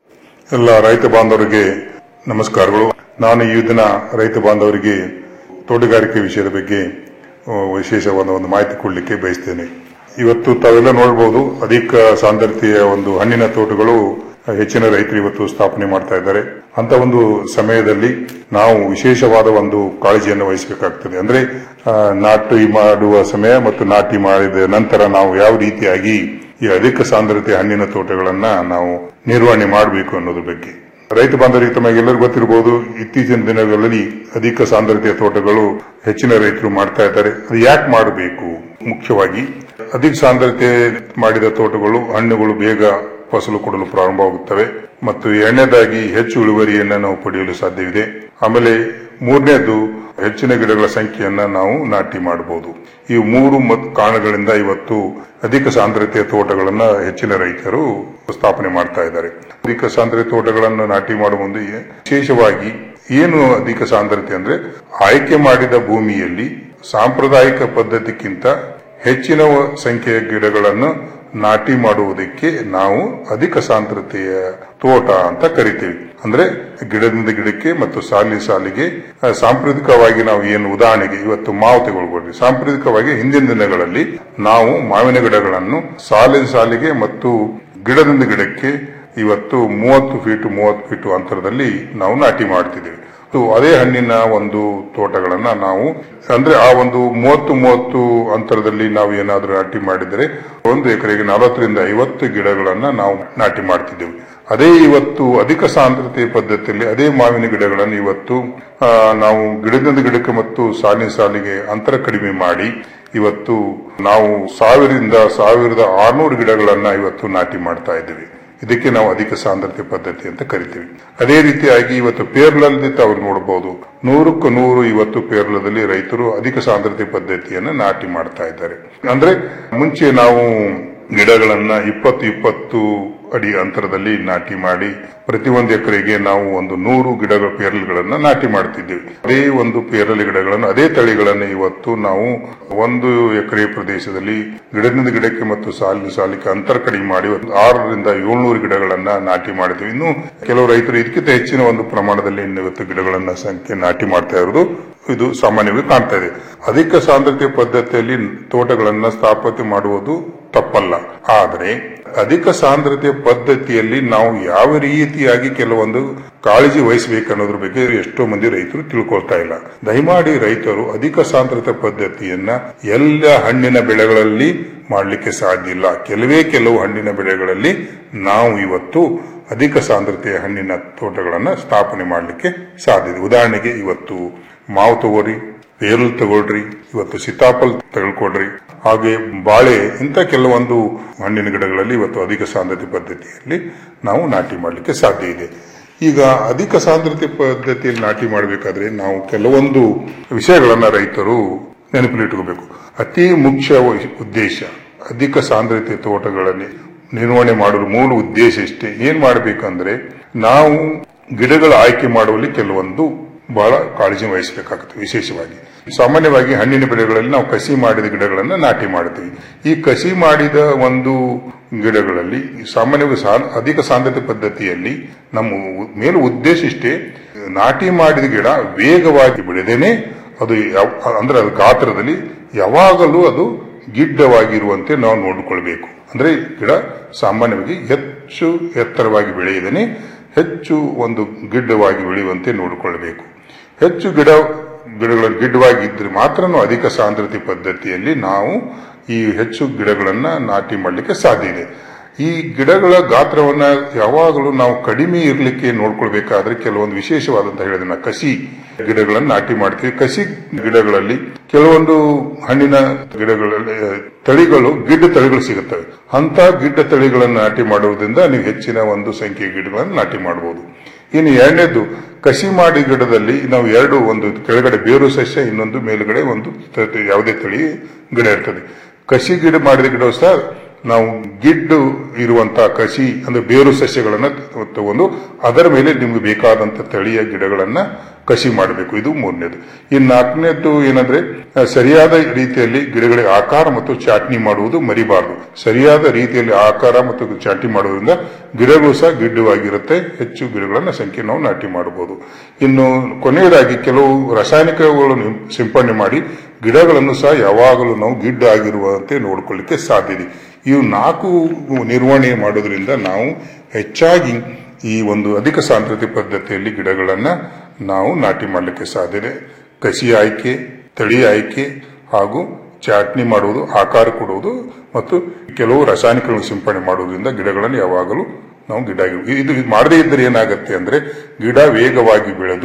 ಎಲ್ಲ ರೈತ ಬಾಂಧವರಿಗೆ ನಮಸ್ಕಾರಗಳು ನಾನು ಈ ದಿನ ರೈತ ಬಾಂಧವರಿಗೆ ತೋಟಗಾರಿಕೆ ವಿಷಯದ ಬಗ್ಗೆ ಆ, ವಿಶೇಷವಾದ ಒಂದು ಮಾಹಿತಿ ಕೊಡಲಿಕ್ಕೆ ಬಯಸ್ತೇನೆ ಇವತ್ತು ತಾವೆಲ್ಲ ನೋಡಬಹುದು ಅಧಿಕ ಸಾಂದ್ರತೆಯ ಒಂದು ಹಣ್ಣಿನ ತೋಟಗಳು ಹೆಚ್ಚಿನ ರೈತರು ಇವತ್ತು ಸ್ಥಾಪನೆ ಮಾಡ್ತಾ ಇದ್ದಾರೆ ಅಂತ ಒಂದು ಸಮಯದಲ್ಲಿ ನಾವು ವಿಶೇಷವಾದ ಒಂದು ಕಾಳಜಿಯನ್ನು ವಹಿಸಬೇಕಾಗ್ತದೆ ಅಂದ್ರೆ ಆ, ನಾಟಿ ಮಾಡುವ ಸಮಯ ಮತ್ತು ನಾಟಿ ಮಾಡಿದ ನಂತರ ನಾವು ಯಾವ ರೀತಿಯಾಗಿ ಈ ಅಧಿಕ ಸಾಂದ್ರತೆ ಹಣ್ಣಿನ ತೋಟಗಳನ್ನ ನಾವು ನಿರ್ವಹಣೆ ಮಾಡಬೇಕು ಅನ್ನೋದ್ರ ಬಗ್ಗೆ ರೈತ ಬಾಂಧವರಿಗೆ ತಮಗೆಲ್ಲರಿಗೂ ಗೊತ್ತಿರಬಹುದು ಇತ್ತೀಚಿನ ದಿನಗಳಲ್ಲಿ ಅಧಿಕ ಸಾಂದ್ರತೆಯ ತೋಟಗಳು ಹೆಚ್ಚಿನ ರೈತರು ಮಾಡ್ತಾ ಇದ್ದಾರೆ ಅದು ಯಾಕೆ ಮಾಡಬೇಕು ಮುಖ್ಯವಾಗಿ ಅಧಿಕ ಸಾಂದ್ರತೆ ಮಾಡಿದ ತೋಟಗಳು ಹಣ್ಣುಗಳು ಬೇಗ ಫಸಲು ಕೊಡಲು ಪ್ರಾರಂಭವಾಗುತ್ತವೆ ಮತ್ತು ಎರಡನೇದಾಗಿ ಹೆಚ್ಚು ಇಳುವರಿಯನ್ನು ನಾವು ಪಡೆಯಲು ಸಾಧ್ಯವಿದೆ ಆಮೇಲೆ ಮೂರನೇದು ಹೆಚ್ಚಿನ ಗಿಡಗಳ ಸಂಖ್ಯೆಯನ್ನ ನಾವು ನಾಟಿ ಮಾಡಬಹುದು ಈ ಮೂರು ಮತ್ ಕಾರಣಗಳಿಂದ ಇವತ್ತು ಅಧಿಕ ಸಾಂದ್ರತೆಯ ತೋಟಗಳನ್ನ ಹೆಚ್ಚಿನ ರೈತರು ಸ್ಥಾಪನೆ ಮಾಡ್ತಾ ಇದ್ದಾರೆ ಅಧಿಕ ಸಾಂದ್ರತೆ ತೋಟಗಳನ್ನು ನಾಟಿ ಮಾಡುವ ಒಂದು ವಿಶೇಷವಾಗಿ ಏನು ಅಧಿಕ ಸಾಂದ್ರತೆ ಅಂದ್ರೆ ಆಯ್ಕೆ ಮಾಡಿದ ಭೂಮಿಯಲ್ಲಿ ಸಾಂಪ್ರದಾಯಿಕ ಪದ್ಧತಿಗಿಂತ ಹೆಚ್ಚಿನ ಸಂಖ್ಯೆಯ ಗಿಡಗಳನ್ನು ನಾಟಿ ಮಾಡುವುದಕ್ಕೆ ನಾವು ಅಧಿಕ ಸಾಂದ್ರತೆಯ ತೋಟ ಅಂತ ಕರಿತೀವಿ ಅಂದ್ರೆ ಗಿಡದಿಂದ ಗಿಡಕ್ಕೆ ಮತ್ತು ಸಾಲಿ ಸಾಲಿಗೆ ಆ, ಸಾಂಪ್ರದಾಯಿಕವಾಗಿ ನಾವು ಏನು ಉದಾಹರಣೆಗೆ ಇವತ್ತು ಮಾವು ತಗೊಳ್ಬೋದು ಸಾಂಪ್ರದಾಯಿಕವಾಗಿ ಹಿಂದಿನ ದಿನಗಳಲ್ಲಿ ನಾವು ಮಾವಿನ ಗಿಡಗಳನ್ನು ಸಾಲಿನ ಸಾಲಿಗೆ ಮತ್ತು ಗಿಡದಿಂದ ಗಿಡಕ್ಕೆ ಇವತ್ತು ಮೂವತ್ತು ಫೀಟ್ ಮೂವತ್ತು ಫೀಟ್ ಅಂತರದಲ್ಲಿ ನಾವು ನಾಟಿ ಮಾಡ್ತಿದ್ದೀವಿ ಮತ್ತು ಅದೇ ಹಣ್ಣಿನ ಒಂದು ತೋಟಗಳನ್ನ ನಾವು ಅಂದ್ರೆ ಆ ಒಂದು ಮೂವತ್ತು ಮೂವತ್ತು ಅಂತರದಲ್ಲಿ ನಾವು ಏನಾದ್ರೂ ನಾಟಿ ಮಾಡಿದರೆ ಒಂದು ಎಕರೆಗೆ ನಲವತ್ತರಿಂದ ಐವತ್ತು ಗಿಡಗಳನ್ನ ನಾವು ನಾಟಿ ಮಾಡ್ತಿದ್ದೇವೆ ಅದೇ ಇವತ್ತು ಅಧಿಕ ಸಾಂದ್ರತೆ ಪದ್ಧತಿಯಲ್ಲಿ ಅದೇ ಮಾವಿನ ಗಿಡಗಳನ್ನು ಇವತ್ತು ಆ, ನಾವು ಗಿಡದಿಂದ ಗಿಡಕ್ಕೆ ಮತ್ತು ಸಾಲಿನ ಸಾಲಿಗೆ ಅಂತರ ಕಡಿಮೆ ಮಾಡಿ ಇವತ್ತು ನಾವು ಸಾವಿರದಿಂದ ಸಾವಿರದ ಆರ್ನೂರು ಗಿಡಗಳನ್ನ ಇವತ್ತು ನಾಟಿ ಮಾಡ್ತಾ ಇದ್ದೀವಿ ಇದಕ್ಕೆ ನಾವು ಅಧಿಕ ಸಾಂದ್ರತೆ ಪದ್ಧತಿ ಅಂತ ಕರಿತೀವಿ ಅದೇ ರೀತಿಯಾಗಿ ಇವತ್ತು ಪೇರ್ಲಲ್ಲಿ ತಾವು ನೋಡಬಹುದು ನೂರಕ್ಕೂ ನೂರು ಇವತ್ತು ಪೇರ್ಲದಲ್ಲಿ ರೈತರು ಅಧಿಕ ಸಾಂದ್ರತೆ ಪದ್ಧತಿಯನ್ನ ನಾಟಿ ಮಾಡ್ತಾ ಇದ್ದಾರೆ ಅಂದ್ರೆ ಮುಂಚೆ ನಾವು ಗಿಡಗಳನ್ನ ಇಪ್ಪತ್ತು ಇಪ್ಪತ್ತು ಅಡಿ ಅಂತರದಲ್ಲಿ ನಾಟಿ ಮಾಡಿ ಪ್ರತಿಯೊಂದು ಎಕರೆಗೆ ನಾವು ಒಂದು ನೂರು ಗಿಡಗಳ ಪೇರಲುಗಳನ್ನ ನಾಟಿ ಮಾಡ್ತಿದ್ದೀವಿ ಅದೇ ಒಂದು ಪೇರಲೆ ಗಿಡಗಳನ್ನು ಅದೇ ತಳಿಗಳನ್ನು ಇವತ್ತು ನಾವು ಒಂದು ಎಕರೆ ಪ್ರದೇಶದಲ್ಲಿ ಗಿಡದಿಂದ ಗಿಡಕ್ಕೆ ಮತ್ತು ಸಾಲಿನ ಸಾಲಿಗೆ ಅಂತರ ಕಡಿಮೆ ಮಾಡಿ ಒಂದು ಆರರಿಂದ ಏಳ್ನೂರು ಗಿಡಗಳನ್ನ ನಾಟಿ ಮಾಡಿದ್ವಿ ಇನ್ನು ಕೆಲವು ರೈತರು ಇದಕ್ಕಿಂತ ಹೆಚ್ಚಿನ ಒಂದು ಪ್ರಮಾಣದಲ್ಲಿ ಇನ್ನು ಇವತ್ತು ಗಿಡಗಳನ್ನ ಸಂಖ್ಯೆ ನಾಟಿ ಮಾಡ್ತಾ ಇರೋದು ಇದು ಸಾಮಾನ್ಯವಾಗಿ ಕಾಣ್ತಾ ಇದೆ ಅಧಿಕ ಸಾಂದ್ರತೆ ಪದ್ಧತಿಯಲ್ಲಿ ತೋಟಗಳನ್ನ ಸ್ಥಾಪನೆ ಮಾಡುವುದು ತಪ್ಪಲ್ಲ ಆದರೆ ಅಧಿಕ ಸಾಂದ್ರತೆ ಪದ್ಧತಿಯಲ್ಲಿ ನಾವು ಯಾವ ರೀತಿಯಾಗಿ ಕೆಲವೊಂದು ಕಾಳಜಿ ವಹಿಸಬೇಕು ಅನ್ನೋದ್ರ ಬಗ್ಗೆ ಎಷ್ಟೋ ಮಂದಿ ರೈತರು ತಿಳ್ಕೊಳ್ತಾ ಇಲ್ಲ ದಯಮಾಡಿ ರೈತರು ಅಧಿಕ ಸಾಂದ್ರತೆ ಪದ್ಧತಿಯನ್ನ ಎಲ್ಲ ಹಣ್ಣಿನ ಬೆಳೆಗಳಲ್ಲಿ ಮಾಡಲಿಕ್ಕೆ ಸಾಧ್ಯ ಇಲ್ಲ ಕೆಲವೇ ಕೆಲವು ಹಣ್ಣಿನ ಬೆಳೆಗಳಲ್ಲಿ ನಾವು ಇವತ್ತು ಅಧಿಕ ಸಾಂದ್ರತೆಯ ಹಣ್ಣಿನ ತೋಟಗಳನ್ನ ಸ್ಥಾಪನೆ ಮಾಡಲಿಕ್ಕೆ ಸಾಧ್ಯ ಇದೆ ಉದಾಹರಣೆಗೆ ಇವತ್ತು ಮಾವು ತಗೋರಿ ಪೇರಲ್ ತಗೊಳ್ರಿ ಇವತ್ತು ಸೀತಾಫಲ್ ತಗೊಳ್ಕೊಡ್ರಿ ಹಾಗೆ ಬಾಳೆ ಇಂಥ ಕೆಲವೊಂದು ಹಣ್ಣಿನ ಗಿಡಗಳಲ್ಲಿ ಇವತ್ತು ಅಧಿಕ ಸಾಂದ್ರತೆ ಪದ್ಧತಿಯಲ್ಲಿ ನಾವು ನಾಟಿ ಮಾಡಲಿಕ್ಕೆ ಸಾಧ್ಯ ಇದೆ ಈಗ ಅಧಿಕ ಸಾಂದ್ರತೆ ಪದ್ಧತಿಯಲ್ಲಿ ನಾಟಿ ಮಾಡಬೇಕಾದ್ರೆ ನಾವು ಕೆಲವೊಂದು ವಿಷಯಗಳನ್ನ ರೈತರು ನೆನಪಿಲಿಟ್ಕೋಬೇಕು ಅತಿ ಮುಖ್ಯ ಉದ್ದೇಶ ಅಧಿಕ ಸಾಂದ್ರತೆ ತೋಟಗಳಲ್ಲಿ ನಿರ್ವಹಣೆ ಮಾಡುವ ಮೂಲ ಉದ್ದೇಶ ಇಷ್ಟೇ ಏನ್ ಮಾಡಬೇಕಂದ್ರೆ ನಾವು ಗಿಡಗಳ ಆಯ್ಕೆ ಮಾಡುವಲ್ಲಿ ಕೆಲವೊಂದು ಬಹಳ ಕಾಳಜಿ ವಹಿಸಬೇಕಾಗುತ್ತೆ ವಿಶೇಷವಾಗಿ ಸಾಮಾನ್ಯವಾಗಿ ಹಣ್ಣಿನ ಬೆಳೆಗಳಲ್ಲಿ ನಾವು ಕಸಿ ಮಾಡಿದ ಗಿಡಗಳನ್ನ ನಾಟಿ ಮಾಡ್ತೀವಿ ಈ ಕಸಿ ಮಾಡಿದ ಒಂದು ಗಿಡಗಳಲ್ಲಿ ಸಾಮಾನ್ಯವಾಗಿ ಸಾ- ಅಧಿಕ ಸಾಂದ್ರತೆ ಪದ್ಧತಿಯಲ್ಲಿ ನಮ್ಮ ಉ- ಮೇಲು ಉದ್ದೇಶ ಇಷ್ಟೇ ನಾಟಿ ಮಾಡಿದ ಗಿಡ ವೇಗವಾಗಿ ಬೆಳೆದೇನೆ ಅದು ಯಾವ- ಅಂದ್ರೆ ಅದು ಗಾತ್ರದಲ್ಲಿ ಯಾವಾಗಲೂ ಅದು ಗಿಡ್ಡವಾಗಿರುವಂತೆ ನಾವು ನೋಡಿಕೊಳ್ಬೇಕು ಅಂದ್ರೆ ಗಿಡ ಸಾಮಾನ್ಯವಾಗಿ ಹೆಚ್ಚು ಎತ್ತರವಾಗಿ ಬೆಳೆಯದೇನೆ ಹೆಚ್ಚು ಒಂದು ಗಿಡ್ಡವಾಗಿ ಬೆಳೆಯುವಂತೆ ನೋಡಿಕೊಳ್ಳಬೇಕು ಹೆಚ್ಚು ಗಿಡ ಗಿಡಗಳ ಗಿಡ್ಡವಾಗಿದ್ರೆ ಮಾತ್ರ ಅಧಿಕ ಸಾಂದ್ರತೆ ಪದ್ಧತಿಯಲ್ಲಿ ನಾವು ಈ ಹೆಚ್ಚು ಗಿಡಗಳನ್ನ ನಾಟಿ ಮಾಡಲಿಕ್ಕೆ ಸಾಧ್ಯ ಇದೆ ಈ ಗಿಡಗಳ ಗಾತ್ರವನ್ನ ಯಾವಾಗಲೂ ನಾವು ಕಡಿಮೆ ಇರಲಿಕ್ಕೆ ನೋಡ್ಕೊಳ್ಬೇಕಾದ್ರೆ ಕೆಲವೊಂದು ವಿಶೇಷವಾದಂತ ಹೇಳಿದ ಕಸಿ ಗಿಡಗಳನ್ನು ನಾಟಿ ಮಾಡ್ತೀವಿ ಕಸಿ ಗಿಡಗಳಲ್ಲಿ ಕೆಲವೊಂದು ಹಣ್ಣಿನ ಗಿಡಗಳಲ್ಲಿ ಆ, ತಳಿಗಳು ಗಿಡ್ಡ ತಳಿಗಳು ಸಿಗುತ್ತವೆ ಅಂತ ಗಿಡ್ಡ ತಳಿಗಳನ್ನು ನಾಟಿ ಮಾಡುವುದರಿಂದ ನೀವು ಹೆಚ್ಚಿನ ಒಂದು ಸಂಖ್ಯೆಯ ಗಿಡಗಳನ್ನು ನಾಟಿ ಮಾಡಬಹುದು ಇನ್ನು ಎರಡನೇದು ಕಸಿ ಮಾಡಿ ಗಿಡದಲ್ಲಿ ನಾವು ಎರಡು ಒಂದು ಕೆಳಗಡೆ ಬೇರು ಸಸ್ಯ ಇನ್ನೊಂದು ಮೇಲುಗಡೆ ಒಂದು ತ- ಯಾವುದೇ ತಳಿ ಗಿಡ ಇರ್ತದೆ ಕಸಿ ಗಿಡ ಮಾಡಿದ ಗಿಡ ಸಹ ನಾವು ಗಿಡ್ಡು ಇರುವಂತಹ ಕಸಿ ಅಂದ್ರೆ ಬೇರು ಸಸ್ಯಗಳನ್ನ ತಗೊಂಡು ಅದರ ಮೇಲೆ ನಿಮ್ಗೆ ಬೇಕಾದಂತ ತಳಿಯ ಗಿಡಗಳನ್ನ ಕಸಿ ಮಾಡಬೇಕು ಇದು ಮೂರನೇದು ಇನ್ನು ನಾಲ್ಕನೇದು ಏನಂದ್ರೆ ಆ, ಸರಿಯಾದ ರೀತಿಯಲ್ಲಿ ಗಿಡಗಳಿಗೆ ಆಕಾರ ಮತ್ತು ಚಾಟ್ನಿ ಮಾಡುವುದು ಮರಿಬಾರದು ಸರಿಯಾದ ರೀತಿಯಲ್ಲಿ ಆಕಾರ ಮತ್ತು ಚಾಟ್ನಿ ಮಾಡುವುದರಿಂದ ಗಿಡಗಳು ಸಹ ಗಿಡ್ಡವಾಗಿರುತ್ತೆ ಹೆಚ್ಚು ಗಿಡಗಳನ್ನ ಸಂಖ್ಯೆ ನಾವು ನಾಟಿ ಮಾಡಬಹುದು ಇನ್ನು ಕೊನೆಯದಾಗಿ ಕೆಲವು ರಾಸಾಯನಿಕಗಳನ್ನು ಸಿಂಪಡಣೆ ಮಾಡಿ ಗಿಡಗಳನ್ನು ಸಹ ಯಾವಾಗಲೂ ನಾವು ಗಿಡ್ಡ ಆಗಿರುವಂತೆ ನೋಡಿಕೊಳ್ಳಿಕ್ಕೆ ಸಾಧ್ಯ ಇದೆ ಇವು ನಾಲ್ಕು ನಿರ್ವಹಣೆ ಮಾಡೋದ್ರಿಂದ ನಾವು ಹೆಚ್ಚಾಗಿ ಈ ಒಂದು ಅಧಿಕ ಸಾಂದ್ರತೆ ಪದ್ಧತಿಯಲ್ಲಿ ಗಿಡಗಳನ್ನ ನಾವು ನಾಟಿ ಮಾಡಲಿಕ್ಕೆ ಸಾಧ್ಯ ಇದೆ ಕಸಿ ಆಯ್ಕೆ ತಳಿ ಆಯ್ಕೆ ಹಾಗೂ ಚಾಟ್ನಿ ಮಾಡುವುದು ಆಕಾರ ಕೊಡುವುದು ಮತ್ತು ಕೆಲವು ರಾಸಾಯನಿಕಗಳನ್ನು ಸಿಂಪಡಣೆ ಮಾಡುವುದರಿಂದ ಗಿಡಗಳನ್ನು ಯಾವಾಗಲೂ ನಾವು ಗಿಡ ಇದು ಇದು ಮಾಡದೇ ಇದ್ದರೆ ಏನಾಗುತ್ತೆ ಅಂದ್ರೆ ಗಿಡ ವೇಗವಾಗಿ ಬೆಳೆದು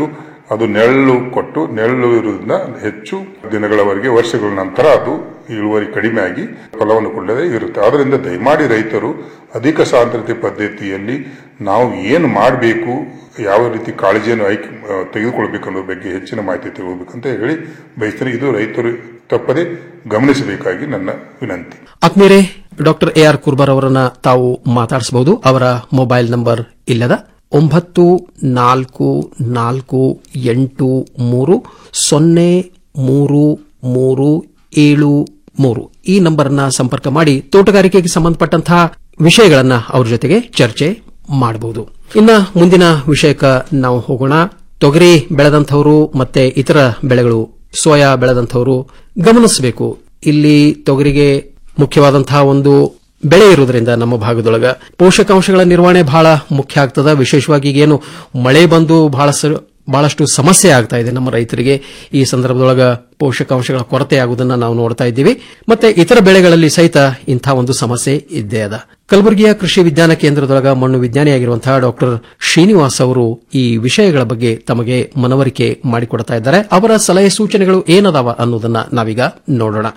ಅದು ನೆರಳು ಕೊಟ್ಟು ನೆರಳು ಇರುವುದರಿಂದ ಹೆಚ್ಚು ದಿನಗಳವರೆಗೆ ವರ್ಷಗಳ ನಂತರ ಅದು ಇಳುವರಿ ಕಡಿಮೆ ಆಗಿ ಫಲವನ್ನು ಕೊಡದೇ ಇರುತ್ತೆ ಅದರಿಂದ ದಯಮಾಡಿ ರೈತರು ಅಧಿಕ ಸಾಂದ್ರತೆ ಪದ್ಧತಿಯಲ್ಲಿ ನಾವು ಏನು ಮಾಡಬೇಕು ಯಾವ ರೀತಿ ಕಾಳಜಿಯನ್ನು ಆಯ್ಕೆ ಆ, ತೆಗೆದುಕೊಳ್ಬೇಕು ಅನ್ನೋದ್ರ ಬಗ್ಗೆ ಹೆಚ್ಚಿನ ಮಾಹಿತಿ ತಿಳ್ಕೊಬೇಕಂತ ಹೇಳಿ ಬಯಸ್ತೀನಿ ಇದು ರೈತರು ತಪ್ಪದೆ ಗಮನಿಸಬೇಕಾಗಿ ನನ್ನ ವಿನಂತಿ ಆತ್ಮೀಯರೇ ಡಾಕ್ಟರ್ ಎ ಆರ್ ಕುರ್ಬರ್ ಅವರನ್ನ ತಾವು ಮಾತಾಡಿಸಬಹುದು ಅವರ ಮೊಬೈಲ್ ನಂಬರ್ ಇಲ್ಲದ ಒಂಬತ್ತು ನಾಲ್ಕು ನಾಲ್ಕು ಎಂಟು ಮೂರು ಸೊನ್ನೆ ಮೂರು ಮೂರು ಏಳು ಮೂರು ಈ ನಂಬರ್ನ ಸಂಪರ್ಕ ಮಾಡಿ ತೋಟಗಾರಿಕೆಗೆ ಸಂಬಂಧಪಟ್ಟಂತಹ ವಿಷಯಗಳನ್ನ ಅವ್ರ ಜೊತೆಗೆ ಚರ್ಚೆ ಮಾಡಬಹುದು ಇನ್ನ ಮುಂದಿನ ವಿಷಯಕ್ಕೆ ನಾವು ಹೋಗೋಣ ತೊಗರಿ ಬೆಳೆದಂಥವರು ಮತ್ತೆ ಇತರ ಬೆಳೆಗಳು ಸೋಯಾ ಬೆಳೆದಂಥವರು ಗಮನಿಸಬೇಕು ಇಲ್ಲಿ ತೊಗರಿಗೆ ಮುಖ್ಯವಾದಂತಹ ಒಂದು ಬೆಳೆ ಇರುವುದರಿಂದ ನಮ್ಮ ಭಾಗದೊಳಗ ಪೋಷಕಾಂಶಗಳ ನಿರ್ವಹಣೆ ಬಹಳ ಮುಖ್ಯ ಆಗ್ತದ ವಿಶೇಷವಾಗಿ ಈಗೇನು ಮಳೆ ಬಂದು ಬಹಳ ಸ- ಬಹಳಷ್ಟು ಸಮಸ್ಯೆ ಆಗ್ತಾ ಇದೆ ನಮ್ಮ ರೈತರಿಗೆ ಈ ಸಂದರ್ಭದೊಳಗ ಪೋಷಕಾಂಶಗಳ ಕೊರತೆ ಆಗುವುದನ್ನ ನಾವು ನೋಡ್ತಾ ಇದ್ದೀವಿ ಮತ್ತೆ ಇತರ ಬೆಳೆಗಳಲ್ಲಿ ಸಹಿತ ಇಂಥ ಒಂದು ಸಮಸ್ಯೆ ಇದ್ದೇ ಅದ ಕಲಬುರಗಿಯ ಕೃಷಿ ವಿಜ್ಞಾನ ಕೇಂದ್ರದೊಳಗ ಮಣ್ಣು ವಿಜ್ಞಾನಿಯಾಗಿರುವಂತಹ ಡಾಕ್ಟರ್ ಶ್ರೀನಿವಾಸ್ ಅವರು ಈ ವಿಷಯಗಳ ಬಗ್ಗೆ ತಮಗೆ ಮನವರಿಕೆ ಮಾಡಿಕೊಡ್ತಾ ಇದ್ದಾರೆ ಅವರ ಸಲಹೆ ಸೂಚನೆಗಳು ಏನದಾವ ಅನ್ನೋದನ್ನ ನಾವೀಗ ನೋಡೋಣ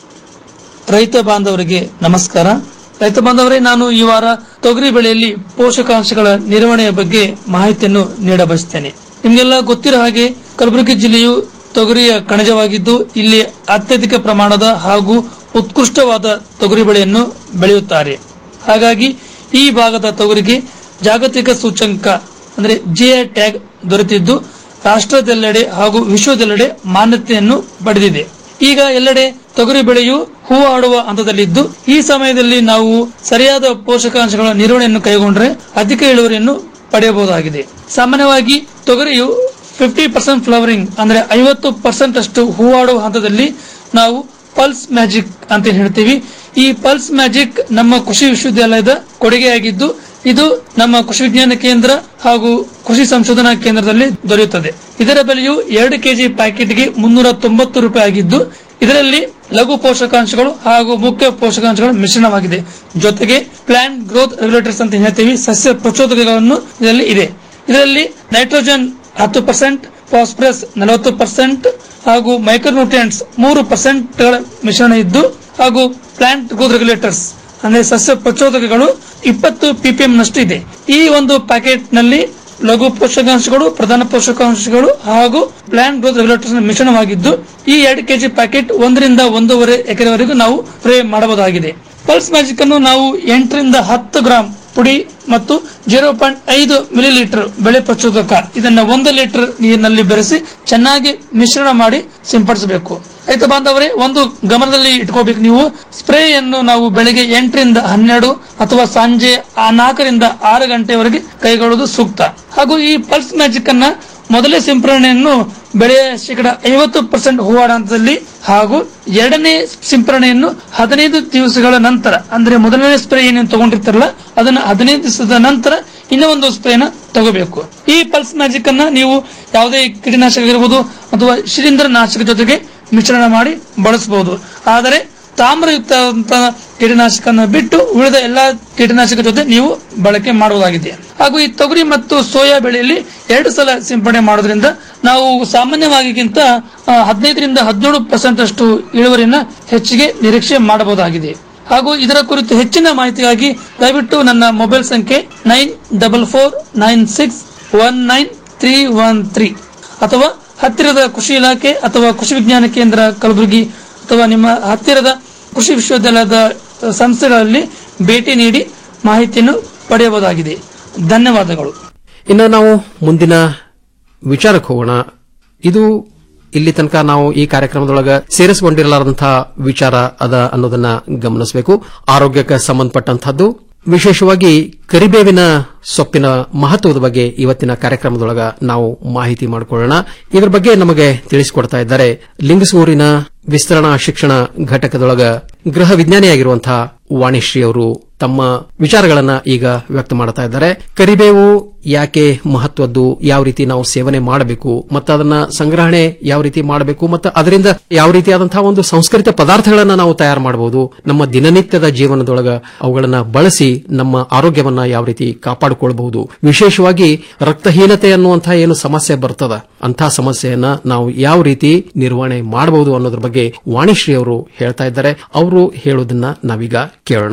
ರೈತ ಬಾಂಧವರಿಗೆ ನಮಸ್ಕಾರ ರೈತ ಬಾಂಧವರೇ ನಾನು ಈ ವಾರ ತೊಗರಿ ಬೆಳೆಯಲ್ಲಿ ಪೋಷಕಾಂಶಗಳ ನಿರ್ವಹಣೆಯ ಬಗ್ಗೆ ಮಾಹಿತಿಯನ್ನು ನೀಡಬಯಸುತ್ತೇನೆ ನಿಮಗೆಲ್ಲ ಗೊತ್ತಿರೋ ಹಾಗೆ ಕಲಬುರಗಿ ಜಿಲ್ಲೆಯು ತೊಗರಿಯ ಕಣಜವಾಗಿದ್ದು ಇಲ್ಲಿ ಅತ್ಯಧಿಕ ಪ್ರಮಾಣದ ಹಾಗೂ ಉತ್ಕೃಷ್ಟವಾದ ತೊಗರಿ ಬೆಳೆಯನ್ನು ಬೆಳೆಯುತ್ತಾರೆ ಹಾಗಾಗಿ ಈ ಭಾಗದ ತೊಗರಿಗೆ ಜಾಗತಿಕ ಸೂಚಂಕ ಅಂದರೆ ಜಿಐ ಟ್ಯಾಗ್ ದೊರೆತಿದ್ದು ರಾಷ್ಟ್ರದೆಲ್ಲೆಡೆ ಹಾಗೂ ವಿಶ್ವದೆಲ್ಲೆಡೆ ಮಾನ್ಯತೆಯನ್ನು ಪಡೆದಿದೆ ಈಗ ಎಲ್ಲೆಡೆ ತೊಗರಿ ಬೆಳೆಯು ಹೂವು ಆಡುವ ಹಂತದಲ್ಲಿದ್ದು ಈ ಸಮಯದಲ್ಲಿ ನಾವು ಸರಿಯಾದ ಪೋಷಕಾಂಶಗಳ ನಿರ್ವಹಣೆಯನ್ನು ಕೈಗೊಂಡ್ರೆ ಅಧಿಕ ಇಳುವರಿಯನ್ನು ಪಡೆಯಬಹುದಾಗಿದೆ ಸಾಮಾನ್ಯವಾಗಿ ತೊಗರಿಯು ಫಿಫ್ಟಿ ಪರ್ಸೆಂಟ್ ಫ್ಲವರಿಂಗ್ ಅಂದ್ರೆ ಐವತ್ತು ಪರ್ಸೆಂಟ್ ಅಷ್ಟು ಹೂವಾಡುವ ಹಂತದಲ್ಲಿ ನಾವು ಪಲ್ಸ್ ಮ್ಯಾಜಿಕ್ ಅಂತ ಏನ್ ಹೇಳ್ತೀವಿ ಈ ಪಲ್ಸ್ ಮ್ಯಾಜಿಕ್ ನಮ್ಮ ಕೃಷಿ ವಿಶ್ವವಿದ್ಯಾಲಯದ ಕೊಡುಗೆಯಾಗಿದ್ದು ಇದು ನಮ್ಮ ಕೃಷಿ ವಿಜ್ಞಾನ ಕೇಂದ್ರ ಹಾಗೂ ಕೃಷಿ ಸಂಶೋಧನಾ ಕೇಂದ್ರದಲ್ಲಿ ದೊರೆಯುತ್ತದೆ ಇದರ ಬೆಲೆಯು ಎರಡು ಕೆಜಿ ಪ್ಯಾಕೆಟ್ಗೆ ಮುನ್ನೂರ ತೊಂಬತ್ತು ರೂಪಾಯಿ ಆಗಿದ್ದು ಇದರಲ್ಲಿ ಲಘು ಪೋಷಕಾಂಶಗಳು ಹಾಗೂ ಮುಖ್ಯ ಪೋಷಕಾಂಶಗಳ ಮಿಶ್ರಣವಾಗಿದೆ ಜೊತೆಗೆ ಪ್ಲಾಂಟ್ ಗ್ರೋತ್ ರೆಗ್ಯುಲೇಟರ್ಸ್ ಅಂತ ಹೇಳ್ತೀವಿ ಸಸ್ಯ ಪ್ರಚೋದಕಗಳನ್ನು ಇದರಲ್ಲಿ ಇದೆ ಇದರಲ್ಲಿ ನೈಟ್ರೋಜನ್ ಹತ್ತು ಪರ್ಸೆಂಟ್ ಫಾಸ್ಫರಸ್ ನಲವತ್ತು ಪರ್ಸೆಂಟ್ ಹಾಗೂ ಮೈಕ್ರೋನ್ಯೂಟ್ರಿಯೆಂಟ್ಸ್ ಮೂರು ಪರ್ಸೆಂಟ್ ಗಳ ಮಿಶ್ರಣ ಇದ್ದು ಹಾಗೂ ಪ್ಲಾಂಟ್ ಗ್ರೋತ್ ರೆಗ್ಯುಲೇಟರ್ಸ್ ಅಂದ್ರೆ ಸಸ್ಯ ಪ್ರಚೋದಕಗಳು ಇಪ್ಪತ್ತು ಪಿಪಿಎಂ ನಷ್ಟು ಇದೆ ಈ ಒಂದು ಪ್ಯಾಕೆಟ್ ನಲ್ಲಿ ಲಘು ಪೋಷಕಾಂಶಗಳು ಪ್ರಧಾನ ಪೋಷಕಾಂಶಗಳು ಹಾಗೂ ಪ್ಲಾಂಟ್ ಗ್ರೋತ್ ರೆಗ್ಯುಲೇಟರ್ಸ್ ಮಿಶ್ರಣವಾಗಿದ್ದು ಈ ಎರಡು ಕೆಜಿ ಪ್ಯಾಕೆಟ್ ಒಂದರಿಂದ ಒಂದೂವರೆ ಎಕರೆವರೆಗೂ ನಾವು ಸ್ಪ್ರೇ ಮಾಡಬಹುದಾಗಿದೆ ಪಲ್ಸ್ ಮ್ಯಾಜಿಕ್ ಅನ್ನು ನಾವು ಎಂಟರಿಂದ ಹತ್ತು ಗ್ರಾಂ ಪುಡಿ ಮತ್ತು ಜೀರೋ ಪಾಯಿಂಟ್ ಐದು ಮಿಲಿ ಲೀಟರ್ ಬೆಳೆ ಪ್ರಚೋದಕ ಇದನ್ನ ಒಂದು ಲೀಟರ್ ನೀರಿನಲ್ಲಿ ಬೆರೆಸಿ ಚೆನ್ನಾಗಿ ಮಿಶ್ರಣ ಮಾಡಿ ಸಿಂಪಡಿಸಬೇಕು ರೈತ ಬಾಂಧವರೇ ಒಂದು ಗಮನದಲ್ಲಿ ಇಟ್ಕೋಬೇಕು ನೀವು ಸ್ಪ್ರೇಯನ್ನು ನಾವು ಬೆಳಿಗ್ಗೆ ಎಂಟರಿಂದ ಹನ್ನೆರಡು ಅಥವಾ ಸಂಜೆ ಆ ನಾಲ್ಕರಿಂದ ಆರು ಗಂಟೆವರೆಗೆ ಕೈಗೊಳ್ಳುವುದು ಸೂಕ್ತ ಹಾಗೂ ಈ ಪಲ್ಸ್ ಮ್ಯಾಜಿಕ್ ಅನ್ನ ಮೊದಲೇ ಸಿಂಪರಣೆಯನ್ನು ಬೆಳೆಯ ಶೇಕಡ ಐವತ್ತು ಪರ್ಸೆಂಟ್ ಹೂವಾಡ ಹಂತದಲ್ಲಿ ಹಾಗೂ ಎರಡನೇ ಸಿಂಪರಣೆಯನ್ನು ಹದಿನೈದು ದಿವಸಗಳ ನಂತರ ಅಂದ್ರೆ ಮೊದಲನೇ ಸ್ಪ್ರೇ ಏನೇನು ತಗೊಂಡಿರ್ತಾರಲ್ಲ ಅದನ್ನ ಹದಿನೈದು ದಿವಸದ ನಂತರ ಇನ್ನೂ ಒಂದು ಸ್ಪ್ರೇನ ತಗೋಬೇಕು ಈ ಪಲ್ಸ್ ಮ್ಯಾಜಿಕ್ ಅನ್ನ ನೀವು ಯಾವುದೇ ಕೀಟನಾಶಕ ಇರಬಹುದು ಅಥವಾ ಶಿಲೀಂಧ್ರ ನಾಶಕ ಜೊತೆಗೆ ಮಿಶ್ರಣ ಮಾಡಿ ಬಳಸಬಹುದು ಆದರೆ ತಾಮ್ರಯುಕ್ತ ಕೀಟನಾಶಕನ ಬಿಟ್ಟು ಉಳಿದ ಎಲ್ಲಾ ಕೀಟನಾಶಕ ಜೊತೆ ನೀವು ಬಳಕೆ ಮಾಡಬಹುದಾಗಿದೆ ಹಾಗೂ ಈ ತೊಗರಿ ಮತ್ತು ಸೋಯಾ ಬೆಳೆಯಲ್ಲಿ ಎರಡು ಸಲ ಸಿಂಪಡಣೆ ಮಾಡೋದ್ರಿಂದ ನಾವು ಸಾಮಾನ್ಯವಾಗಿಗಿಂತ ಆ, ಹದಿನೈದರಿಂದ ಹದಿನೇಳು ಪರ್ಸೆಂಟ್ ಅಷ್ಟು ಇಳುವರಿಯನ್ನ ಹೆಚ್ಚಿಗೆ ನಿರೀಕ್ಷೆ ಮಾಡಬಹುದಾಗಿದೆ ಹಾಗೂ ಇದರ ಕುರಿತು ಹೆಚ್ಚಿನ ಮಾಹಿತಿಗಾಗಿ ದಯವಿಟ್ಟು ನನ್ನ ಮೊಬೈಲ್ ಸಂಖ್ಯೆ nine double four nine six one nine three one three ಅಥವಾ ಹತ್ತಿರದ ಕೃಷಿ ಇಲಾಖೆ ಅಥವಾ ಕೃಷಿ ವಿಜ್ಞಾನ ಕೇಂದ್ರ ಕಲಬುರಗಿ ಅಥವಾ ನಿಮ್ಮ ಹತ್ತಿರದ ಕೃಷಿ ವಿಶ್ವವಿದ್ಯಾಲಯದ ಅಹ್, ಸಂಸ್ಥೆಗಳಲ್ಲಿ ಭೇಟಿ ನೀಡಿ ಮಾಹಿತಿಯನ್ನು ಪಡೆಯಬಹುದಾಗಿದೆ ಧನ್ಯವಾದಗಳು ಇನ್ನು ನಾವು ಮುಂದಿನ ವಿಚಾರಕ್ಕೆ ಹೋಗೋಣ ಇದು ಇಲ್ಲಿ ತನಕ ನಾವು ಈ ಕಾರ್ಯಕ್ರಮದೊಳಗ ಸೇರಿಸಿಕೊಂಡಿರಲಾರದಂತಹ ವಿಚಾರ ಅದ ಅನ್ನೋದನ್ನ ಗಮನಿಸಬೇಕು ಆರೋಗ್ಯಕ್ಕೆ ಸಂಬಂಧಪಟ್ಟಂತಹದ್ದು ವಿಶೇಷವಾಗಿ ಕರಿಬೇವಿನ ಸೊಪ್ಪಿನ ಮಹತ್ವದ ಬಗ್ಗೆ ಇವತ್ತಿನ ಕಾರ್ಯಕ್ರಮದೊಳಗ ನಾವು ಮಾಹಿತಿ ಮಾಡಿಕೊಳ್ಳೋಣ ಇದರ ಬಗ್ಗೆ ನಮಗೆ ತಿಳಿಸಿಕೊಡ್ತಾ ಇದ್ದಾರೆ ಲಿಂಗಸೂರಿನ ವಿಸ್ತರಣಾ ಶಿಕ್ಷಣ ಘಟಕದೊಳಗ ಗೃಹ ವಿಜ್ಞಾನಿಯಾಗಿರುವಂತಹ ವಾಣಿಶ್ರೀ ಅವರು ತಮ್ಮ ವಿಚಾರಗಳನ್ನ ಈಗ ವ್ಯಕ್ತ ಮಾಡ್ತಾ ಇದ್ದಾರೆ ಕರಿಬೇವು ಯಾಕೆ ಮಹತ್ವದ್ದು ಯಾವ ರೀತಿ ನಾವು ಸೇವನೆ ಮಾಡಬೇಕು ಮತ್ತು ಅದನ್ನ ಸಂಗ್ರಹಣೆ ಯಾವ ರೀತಿ ಮಾಡಬೇಕು ಮತ್ತು ಅದರಿಂದ ಯಾವ ರೀತಿಯಾದಂತಹ ಒಂದು ಸಂಸ್ಕರಿತ ಪದಾರ್ಥಗಳನ್ನ ನಾವು ತಯಾರು ಮಾಡಬಹುದು ನಮ್ಮ ದಿನನಿತ್ಯದ ಜೀವನದೊಳಗ ಅವುಗಳನ್ನ ಬಳಸಿ ನಮ್ಮ ಆರೋಗ್ಯವನ್ನ ಯಾವ ರೀತಿ ಕಾಪಾಡಿಕೊಳ್ಳಬಹುದು ವಿಶೇಷವಾಗಿ ರಕ್ತಹೀನತೆ ಅನ್ನುವಂತಹ ಏನು ಸಮಸ್ಯೆ ಬರ್ತದ ಅಂತಹ ಸಮಸ್ಯೆಯನ್ನ ನಾವು ಯಾವ ರೀತಿ ನಿರ್ವಹಣೆ ಮಾಡಬಹುದು ಅನ್ನೋದ್ರ ಬಗ್ಗೆ ವಾಣಿಶ್ರೀ ಅವರು ಹೇಳ್ತಾ ಇದ್ದಾರೆ ಅವರು ಹೇಳೋದನ್ನ ನಾವೀಗ ಕೇಳೋಣ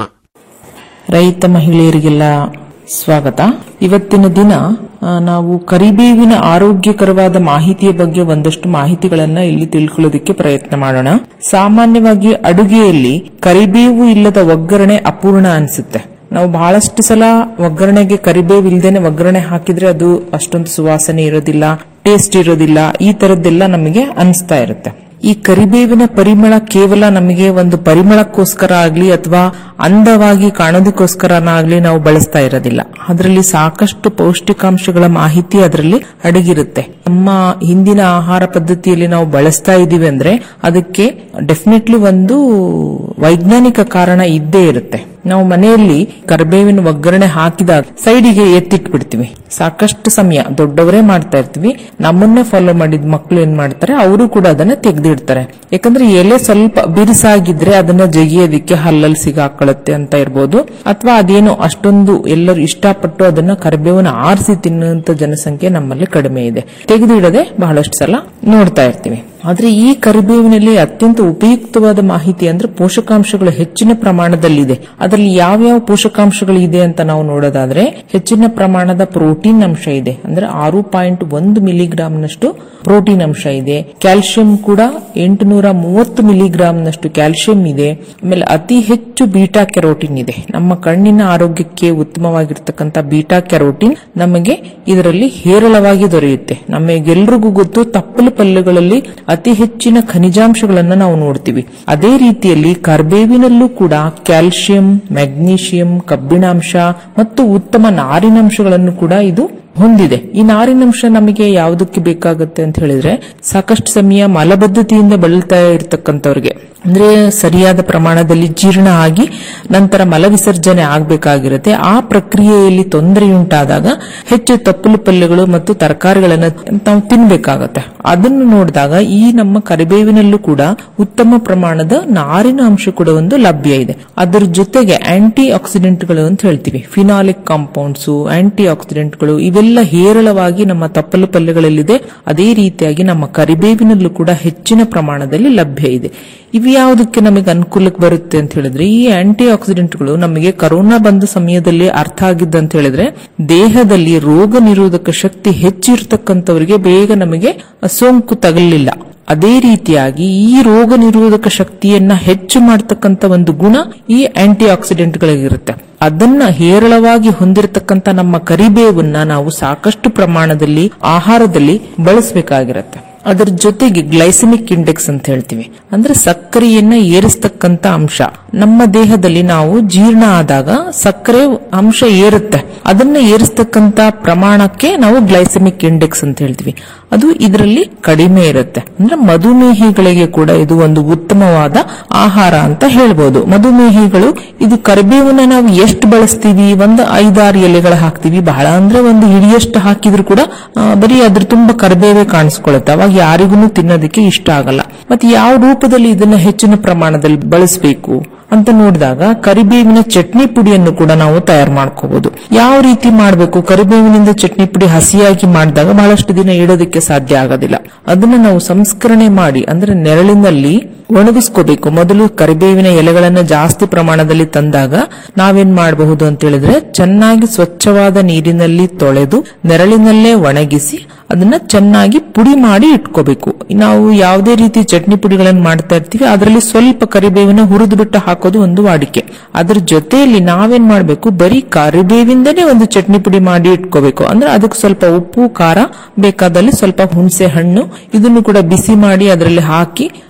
ರೈತ ಮಹಿಳೆಯರಿಗೆಲ್ಲ ಸ್ವಾಗತ ಇವತ್ತಿನ ದಿನ ಆ, ನಾವು ಕರಿಬೇವಿನ ಆರೋಗ್ಯಕರವಾದ ಮಾಹಿತಿಯ ಬಗ್ಗೆ ಒಂದಷ್ಟು ಮಾಹಿತಿಗಳನ್ನ ಇಲ್ಲಿ ತಿಳ್ಕೊಳ್ಳೋದಕ್ಕೆ ಪ್ರಯತ್ನ ಮಾಡೋಣ ಸಾಮಾನ್ಯವಾಗಿ ಅಡುಗೆಯಲ್ಲಿ ಕರಿಬೇವು ಇಲ್ಲದ ಒಗ್ಗರಣೆ ಅಪೂರ್ಣ ಅನ್ಸುತ್ತೆ ನಾವು ಬಹಳಷ್ಟು ಸಲ ಒಗ್ಗರಣೆಗೆ ಕರಿಬೇವು ಇಲ್ದೇನೆ ಒಗ್ಗರಣೆ ಹಾಕಿದ್ರೆ ಅದು ಅಷ್ಟೊಂದು ಸುವಾಸನೆ ಇರೋದಿಲ್ಲ ಟೇಸ್ಟ್ ಇರೋದಿಲ್ಲ ಈ ತರದ್ದೆಲ್ಲ ನಮಗೆ ಅನಿಸ್ತಾ ಇರುತ್ತೆ ಈ ಕರಿಬೇವಿನ ಪರಿಮಳ ಕೇವಲ ನಮಗೆ ಒಂದು ಪರಿಮಳಕ್ಕೋಸ್ಕರ ಆಗ್ಲಿ ಅಥವಾ ಅಂದವಾಗಿ ಕಾಣೋದಕ್ಕೋಸ್ಕರನಾಗ್ಲಿ ನಾವು ಬಳಸ್ತಾ ಇರೋದಿಲ್ಲ ಅದರಲ್ಲಿ ಸಾಕಷ್ಟು ಪೌಷ್ಟಿಕಾಂಶಗಳ ಮಾಹಿತಿ ಅದರಲ್ಲಿ ಅಡಗಿರುತ್ತೆ ನಮ್ಮ ಹಿಂದಿನ ಆಹಾರ ಪದ್ಧತಿಯಲ್ಲಿ ನಾವು ಬಳಸ್ತಾ ಇದೀವಿ ಅಂದ್ರೆ ಅದಕ್ಕೆ ಡೆಫಿನೆಟ್ಲಿ ಒಂದು ವೈಜ್ಞಾನಿಕ ಕಾರಣ ಇದ್ದೇ ಇರುತ್ತೆ ನಾವು ಮನೆಯಲ್ಲಿ ಕರಿಬೇವಿನ ಒಗ್ಗರಣೆ ಹಾಕಿದಾಗ ಸೈಡಿಗೆ ಎತ್ತಿಟ್ಬಿಡ್ತೀವಿ ಸಾಕಷ್ಟು ಸಮಯ ದೊಡ್ಡವರೇ ಮಾಡ್ತಾ ಇರ್ತೀವಿ ನಮ್ಮನ್ನೇ ಫಾಲೋ ಮಾಡಿದ ಮಕ್ಕಳು ಏನ್ ಮಾಡ್ತಾರೆ ಅವರು ಕೂಡ ಅದನ್ನ ತೆಗೆದಿಡ್ತಾರೆ ಯಾಕಂದ್ರೆ ಎಲೆ ಸ್ವಲ್ಪ ಬಿರುಸಾಗಿದ್ರೆ ಅದನ್ನ ಜಗಿಯೋದಿಕ್ಕೆ ಹಲ್ಲಲ್ಲಿ ಸಿಗಾಕೊಳ್ಳುತ್ತೆ ಅಂತ ಇರ್ಬೋದು ಅಥವಾ ಅದೇನೋ ಅಷ್ಟೊಂದು ಎಲ್ಲರೂ ಇಷ್ಟಪಟ್ಟು ಅದನ್ನ ಕರಿಬೇವನ್ನ ಆರಿಸಿ ತಿನ್ನುವಂತ ಜನಸಂಖ್ಯೆ ನಮ್ಮಲ್ಲಿ ಕಡಿಮೆ ಇದೆ ತೆಗೆದಿಡದೆ ಬಹಳಷ್ಟು ಸಲ ನೋಡ್ತಾ ಇರ್ತೀವಿ ಆದ್ರೆ ಈ ಕರಿಬೇವಿನಲ್ಲಿ ಅತ್ಯಂತ ಉಪಯುಕ್ತವಾದ ಮಾಹಿತಿ ಅಂದ್ರೆ ಪೋಷಕಾಂಶಗಳು ಹೆಚ್ಚಿನ ಪ್ರಮಾಣದಲ್ಲಿದೆ ಅದರಲ್ಲಿ ಯಾವ್ಯಾವ ಪೋಷಕಾಂಶಗಳು ಇದೆ ಅಂತ ನಾವು ನೋಡೋದಾದ್ರೆ ಹೆಚ್ಚಿನ ಪ್ರಮಾಣದ ಪ್ರೋಟೀನ್ ಅಂಶ ಇದೆ ಅಂದ್ರೆ ಆರು ಪಾಯಿಂಟ್ ಒಂದು ಮಿಲಿಗ್ರಾಂನಷ್ಟು ಪ್ರೋಟೀನ್ ಅಂಶ ಇದೆ ಕ್ಯಾಲ್ಸಿಯಂ ಕೂಡ ಎಂಟುನೂರ ಮೂವತ್ತು ಮಿಲಿಗ್ರಾಂನಷ್ಟು ಕ್ಯಾಲ್ಸಿಯಂ ಇದೆ ಆಮೇಲೆ ಅತಿ ಹೆಚ್ಚು ಬೀಟಾ ಕೆರೋಟಿನ್ ಇದೆ ನಮ್ಮ ಕಣ್ಣಿನ ಆರೋಗ್ಯಕ್ಕೆ ಉತ್ತಮವಾಗಿರ್ತಕ್ಕಂಥ ಬೀಟಾ ಕೆರೋಟಿನ್ ನಮಗೆ ಇದರಲ್ಲಿ ಹೇರಳವಾಗಿ ದೊರೆಯುತ್ತೆ ನಮಗೆಲ್ರಿಗೂ ಗೊತ್ತು ತಪ್ಪಲು ಪಲ್ಯಗಳಲ್ಲಿ ಅತಿ ಹೆಚ್ಚಿನ ಖನಿಜಾಂಶಗಳನ್ನ ನಾವು ನೋಡ್ತೀವಿ ಅದೇ ರೀತಿಯಲ್ಲಿ ಕರ್ಬೇವಿನಲ್ಲೂ ಕೂಡ ಕ್ಯಾಲ್ಸಿಯಂ ಮ್ಯಾಗ್ನೀಷಿಯಂ ಕಬ್ಬಿಣಾಂಶ ಮತ್ತು ಉತ್ತಮ ನಾರಿನಾಂಶಗಳನ್ನು ಕೂಡ ಇದು ಹೊಂದಿದೆ ಈ ನಾರಿನಂಶ ನಮಗೆ ಯಾವುದಕ್ಕೆ ಬೇಕಾಗುತ್ತೆ ಅಂತ ಹೇಳಿದ್ರೆ ಸಾಕಷ್ಟು ಸಮಯ ಮಲಬದ್ಧತೆಯಿಂದ ಬಳಲ್ತಾ ಇರತಕ್ಕಂಥವ್ರಿಗೆ ಅಂದ್ರೆ ಸರಿಯಾದ ಪ್ರಮಾಣದಲ್ಲಿ ಜೀರ್ಣ ಆಗಿ ನಂತರ ಮಲವಿಸರ್ಜನೆ ಆಗಬೇಕಾಗಿರುತ್ತೆ ಆ ಪ್ರಕ್ರಿಯೆಯಲ್ಲಿ ತೊಂದರೆಯುಂಟಾದಾಗ ಹೆಚ್ಚು ತಪ್ಪಲು ಪಲ್ಯಗಳು ಮತ್ತು ತರಕಾರಿಗಳನ್ನ ನಾವು ತಿನ್ಬೇಕಾಗತ್ತೆ ಅದನ್ನು ನೋಡಿದಾಗ ಈ ನಮ್ಮ ಕರಿಬೇವಿನಲ್ಲೂ ಕೂಡ ಉತ್ತಮ ಪ್ರಮಾಣದ ನಾರಿನ ಅಂಶ ಕೂಡ ಒಂದು ಲಭ್ಯ ಇದೆ ಅದರ ಜೊತೆಗೆ ಆಂಟಿ ಆಕ್ಸಿಡೆಂಟ್ಗಳು ಅಂತ ಹೇಳ್ತೀವಿ ಫಿನಾಲಿಕ್ ಕಾಂಪೌಂಡ್ಸ್ ಆಂಟಿ ಆಕ್ಸಿಡೆಂಟ್ಗಳು ಇವೆಲ್ಲ ಹೇರಳವಾಗಿ ನಮ್ಮ ತಪ್ಪಲು ಪಲ್ಯಗಳಲ್ಲಿದೆ ಅದೇ ರೀತಿಯಾಗಿ ನಮ್ಮ ಕರಿಬೇವಿನಲ್ಲೂ ಕೂಡ ಹೆಚ್ಚಿನ ಪ್ರಮಾಣದಲ್ಲಿ ಲಭ್ಯ ಇದೆ ಇವು ಯಾವುದಕ್ಕೆ ನಮಗೆ ಅನುಕೂಲಕ್ಕೆ ಬರುತ್ತೆ ಅಂತ ಹೇಳಿದ್ರೆ ಈ ಆಂಟಿ ಆಕ್ಸಿಡೆಂಟ್ಗಳು ನಮಗೆ ಕರೋನಾ ಬಂದ ಸಮಯದಲ್ಲಿ ಅರ್ಥ ಆಗಿದ್ದಂತ ಹೇಳಿದ್ರೆ ದೇಹದಲ್ಲಿ ರೋಗ ನಿರೋಧಕ ಶಕ್ತಿ ಹೆಚ್ಚಿರ್ತಕ್ಕಂಥವರಿಗೆ ಬೇಗ ನಮಗೆ ಸೋಂಕು ತಗಲಿಲ್ಲ ಅದೇ ರೀತಿಯಾಗಿ ಈ ರೋಗ ನಿರೋಧಕ ಶಕ್ತಿಯನ್ನ ಹೆಚ್ಚು ಮಾಡತಕ್ಕಂತ ಒಂದು ಗುಣ ಈ ಆಂಟಿ ಆಕ್ಸಿಡೆಂಟ್ಗಳಿಗಿರುತ್ತೆ ಅದನ್ನ ಹೇರಳವಾಗಿ ಹೊಂದಿರತಕ್ಕಂತ ನಮ್ಮ ಕರಿಬೇವನ್ನ ನಾವು ಸಾಕಷ್ಟು ಪ್ರಮಾಣದಲ್ಲಿ ಆಹಾರದಲ್ಲಿ ಬಳಸಬೇಕಾಗಿರತ್ತೆ ಅದರ ಜೊತೆಗೆ ಗ್ಲೈಸಮಿಕ್ ಇಂಡೆಕ್ಸ್ ಅಂತ ಹೇಳ್ತೀವಿ ಅಂದ್ರೆ ಸಕ್ಕರೆಯನ್ನ ಏರಿಸ್ತಕ್ಕಂತ ಅಂಶ ನಮ್ಮ ದೇಹದಲ್ಲಿ ನಾವು ಜೀರ್ಣ ಆದಾಗ ಸಕ್ಕರೆ ಅಂಶ ಏರುತ್ತೆ ಅದನ್ನ ಏರಿಸ್ತಕ್ಕಂತ ಪ್ರಮಾಣಕ್ಕೆ ನಾವು ಗ್ಲೈಸಮಿಕ್ ಇಂಡೆಕ್ಸ್ ಅಂತ ಹೇಳ್ತೀವಿ ಅದು ಇದರಲ್ಲಿ ಕಡಿಮೆ ಇರುತ್ತೆ ಅಂದ್ರೆ ಮಧುಮೇಹಿಗಳಿಗೆ ಕೂಡ ಇದು ಒಂದು ಉತ್ತಮವಾದ ಆಹಾರ ಅಂತ ಹೇಳ್ಬೋದು ಮಧುಮೇಹಿಗಳು ಇದು ಕರಿಬೇವನ್ನ ನಾವು ಎಷ್ಟು ಬಳಸ್ತೀವಿ ಒಂದು ಐದಾರು ಎಲೆಗಳು ಹಾಕ್ತಿವಿ ಬಹಳ ಅಂದ್ರೆ ಒಂದು ಹಿಡಿಯಷ್ಟು ಹಾಕಿದ್ರು ಕೂಡ ಆ, ಬರೀ ಅದ್ರ ತುಂಬಾ ಕರಿಬೇವೇ ಕಾಣಿಸ್ಕೊಳ್ಳುತ್ತೆ ಅವಾಗ ಯಾರಿಗೂ ತಿನ್ನೋದಕ್ಕೆ ಇಷ್ಟ ಆಗಲ್ಲ ಮತ್ತೆ ಯಾವ ರೂಪದಲ್ಲಿ ಇದನ್ನ ಹೆಚ್ಚಿನ ಪ್ರಮಾಣದಲ್ಲಿ ಬಳಸಬೇಕು ಅಂತ ನೋಡಿದಾಗ ಕರಿಬೇವಿನ ಚಟ್ನಿ ಪುಡಿಯನ್ನು ಕೂಡ ನಾವು ತಯಾರು ಮಾಡ್ಕೋಬಹುದು ಯಾವ ರೀತಿ ಮಾಡಬೇಕು ಕರಿಬೇವಿನಿಂದ ಚಟ್ನಿ ಪುಡಿ ಹಸಿಯಾಗಿ ಮಾಡಿದಾಗ ಬಹಳಷ್ಟು ದಿನ ಇಡೋದಕ್ಕೆ ಸಾಧ್ಯ ಆಗೋದಿಲ್ಲ ಅದನ್ನ ನಾವು ಸಂಸ್ಕರಣೆ ಮಾಡಿ ಅಂದ್ರೆ ನೆರಳಿನಲ್ಲಿ ಒಣಗಿಸ್ಕೋಬೇಕು ಮೊದಲು ಕರಿಬೇವಿನ ಎಲೆಗಳನ್ನ ಜಾಸ್ತಿ ಪ್ರಮಾಣದಲ್ಲಿ ತಂದಾಗ ನಾವೇನ್ ಮಾಡಬಹುದು ಅಂತ ಹೇಳಿದ್ರೆ ಚೆನ್ನಾಗಿ ಸ್ವಚ್ಛವಾದ ನೀರಿನಲ್ಲಿ ತೊಳೆದು ನೆರಳಿನಲ್ಲೇ ಒಣಗಿಸಿ ಅದನ್ನ ಚೆನ್ನಾಗಿ ಪುಡಿ ಮಾಡಿ ಇಟ್ಕೋಬೇಕು ನಾವು ಯಾವುದೇ ರೀತಿ ಚಟ್ನಿ ಪುಡಿಗಳನ್ನು ಮಾಡ್ತಾ ಇರ್ತೀವಿ ಅದರಲ್ಲಿ ಸ್ವಲ್ಪ ಕರಿಬೇವಿನ ಹುರಿದು ಬಿಟ್ಟು ಹಾಕೋದು ಒಂದು ವಾಡಿಕೆ ಅದ್ರ ಜೊತೆಯಲ್ಲಿ ನಾವೇನ್ ಮಾಡ್ಬೇಕು ಬರೀ ಕರಿಬೇವಿಂದನೇ ಒಂದು ಚಟ್ನಿ ಪುಡಿ ಮಾಡಿ ಇಟ್ಕೋಬೇಕು ಅಂದ್ರೆ ಅದಕ್ಕೆ ಸ್ವಲ್ಪ ಉಪ್ಪು ಖಾರ ಬೇಕಾದಲ್ಲಿ ಸ್ವಲ್ಪ ಹುಣಸೆ ಹಣ್ಣು ಇದನ್ನು ಕೂಡ ಬಿಸಿ ಮಾಡಿ ಅದರಲ್ಲಿ ಹಾಕಿ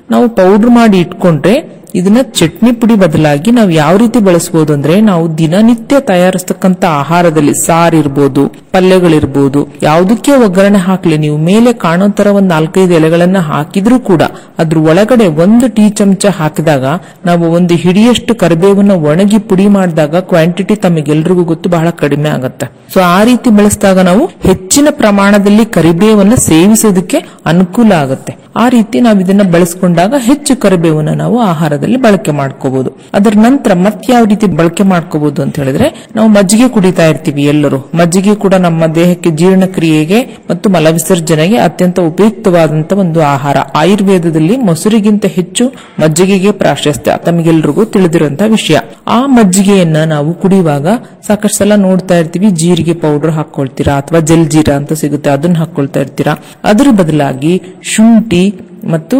ನಾವು ಪೌಡರ್ ಮಾಡಿ ಇಟ್ಕೊಂಡ್ರೆ ಇದನ್ನ ಚಟ್ನಿ ಪುಡಿ ಬದಲಾಗಿ ನಾವು ಯಾವ ರೀತಿ ಬಳಸಬಹುದು ಅಂದ್ರೆ ನಾವು ದಿನನಿತ್ಯ ತಯಾರಿಸ್ತಕ್ಕಂತ ಆಹಾರದಲ್ಲಿ ಸಾರ್ ಇರ್ಬೋದು ಪಲ್ಯಗಳಿರ್ಬೋದು ಯಾವುದಕ್ಕೆ ಒಗ್ಗರಣೆ ಹಾಕ್ಲಿ ನೀವು ಮೇಲೆ ಕಾಣೋ ತರ ಒಂದ್ ನಾಲ್ಕೈದು ಎಲೆಗಳನ್ನ ಹಾಕಿದ್ರೂ ಕೂಡ ಅದ್ರ ಒಳಗಡೆ ಒಂದು ಟೀ ಚಮಚ ಹಾಕಿದಾಗ ನಾವು ಒಂದು ಹಿಡಿಯಷ್ಟು ಕರಿಬೇವನ್ನ ಒಣಗಿ ಪುಡಿ ಮಾಡಿದಾಗ ಕ್ವಾಂಟಿಟಿ ತಮಗೆಲ್ರಿಗೂ ಗೊತ್ತು ಬಹಳ ಕಡಿಮೆ ಆಗುತ್ತೆ ಸೊ ಆ ರೀತಿ ಬಳಸಿದಾಗ ನಾವು ಹೆಚ್ಚಿನ ಪ್ರಮಾಣದಲ್ಲಿ ಕರಿಬೇವನ್ನ ಸೇವಿಸೋದಕ್ಕೆ ಅನುಕೂಲ ಆಗುತ್ತೆ ಆ ರೀತಿ ನಾವು ಇದನ್ನ ಬಳಸ್ಕೊಂಡಾಗ ಹೆಚ್ಚು ಕರಿಬೇವನ್ನ ನಾವು ಆಹಾರದಲ್ಲಿ ಬಳಕೆ ಮಾಡ್ಕೋಬಹುದು ಅದರ ನಂತರ ಮತ್ತೆ ಯಾವ ರೀತಿ ಬಳಕೆ ಮಾಡ್ಕೋಬಹುದು ಅಂತ ಹೇಳಿದ್ರೆ ನಾವು ಮಜ್ಜಿಗೆ ಕುಡಿತಾ ಇರ್ತೀವಿ ಎಲ್ಲರೂ ಮಜ್ಜಿಗೆ ಕೂಡ ನಮ್ಮ ದೇಹಕ್ಕೆ ಜೀರ್ಣಕ್ರಿಯೆಗೆ ಮತ್ತು ಮಲವಿಸರ್ಜನೆಗೆ ಅತ್ಯಂತ ಉಪಯುಕ್ತವಾದಂತ ಒಂದು ಆಹಾರ ಆಯುರ್ವೇದದಲ್ಲಿ ಮೊಸರಿಗಿಂತ ಹೆಚ್ಚು ಮಜ್ಜಿಗೆಗೆ ಪ್ರಾಶಸ್ತ್ಯ ತಮಗೆಲ್ರಿಗೂ ತಿಳಿದಿರುವಂತಹ ವಿಷಯ ಆ ಮಜ್ಜಿಗೆಯನ್ನ ನಾವು ಕುಡಿಯುವಾಗ ಸಾಕಷ್ಟು ಸಲ ನೋಡ್ತಾ ಇರ್ತೀವಿ ಜೀರಿಗೆ ಪೌಡರ್ ಹಾಕೊಳ್ತೀರಾ ಅಥವಾ ಜಲ್ ಜೀರಾ ಅಂತ ಸಿಗುತ್ತೆ ಅದನ್ನ ಹಾಕೊಳ್ತಾ ಇರ್ತೀರಾ ಅದ್ರ ಬದಲಾಗಿ ಶುಂಠಿ ಮತ್ತು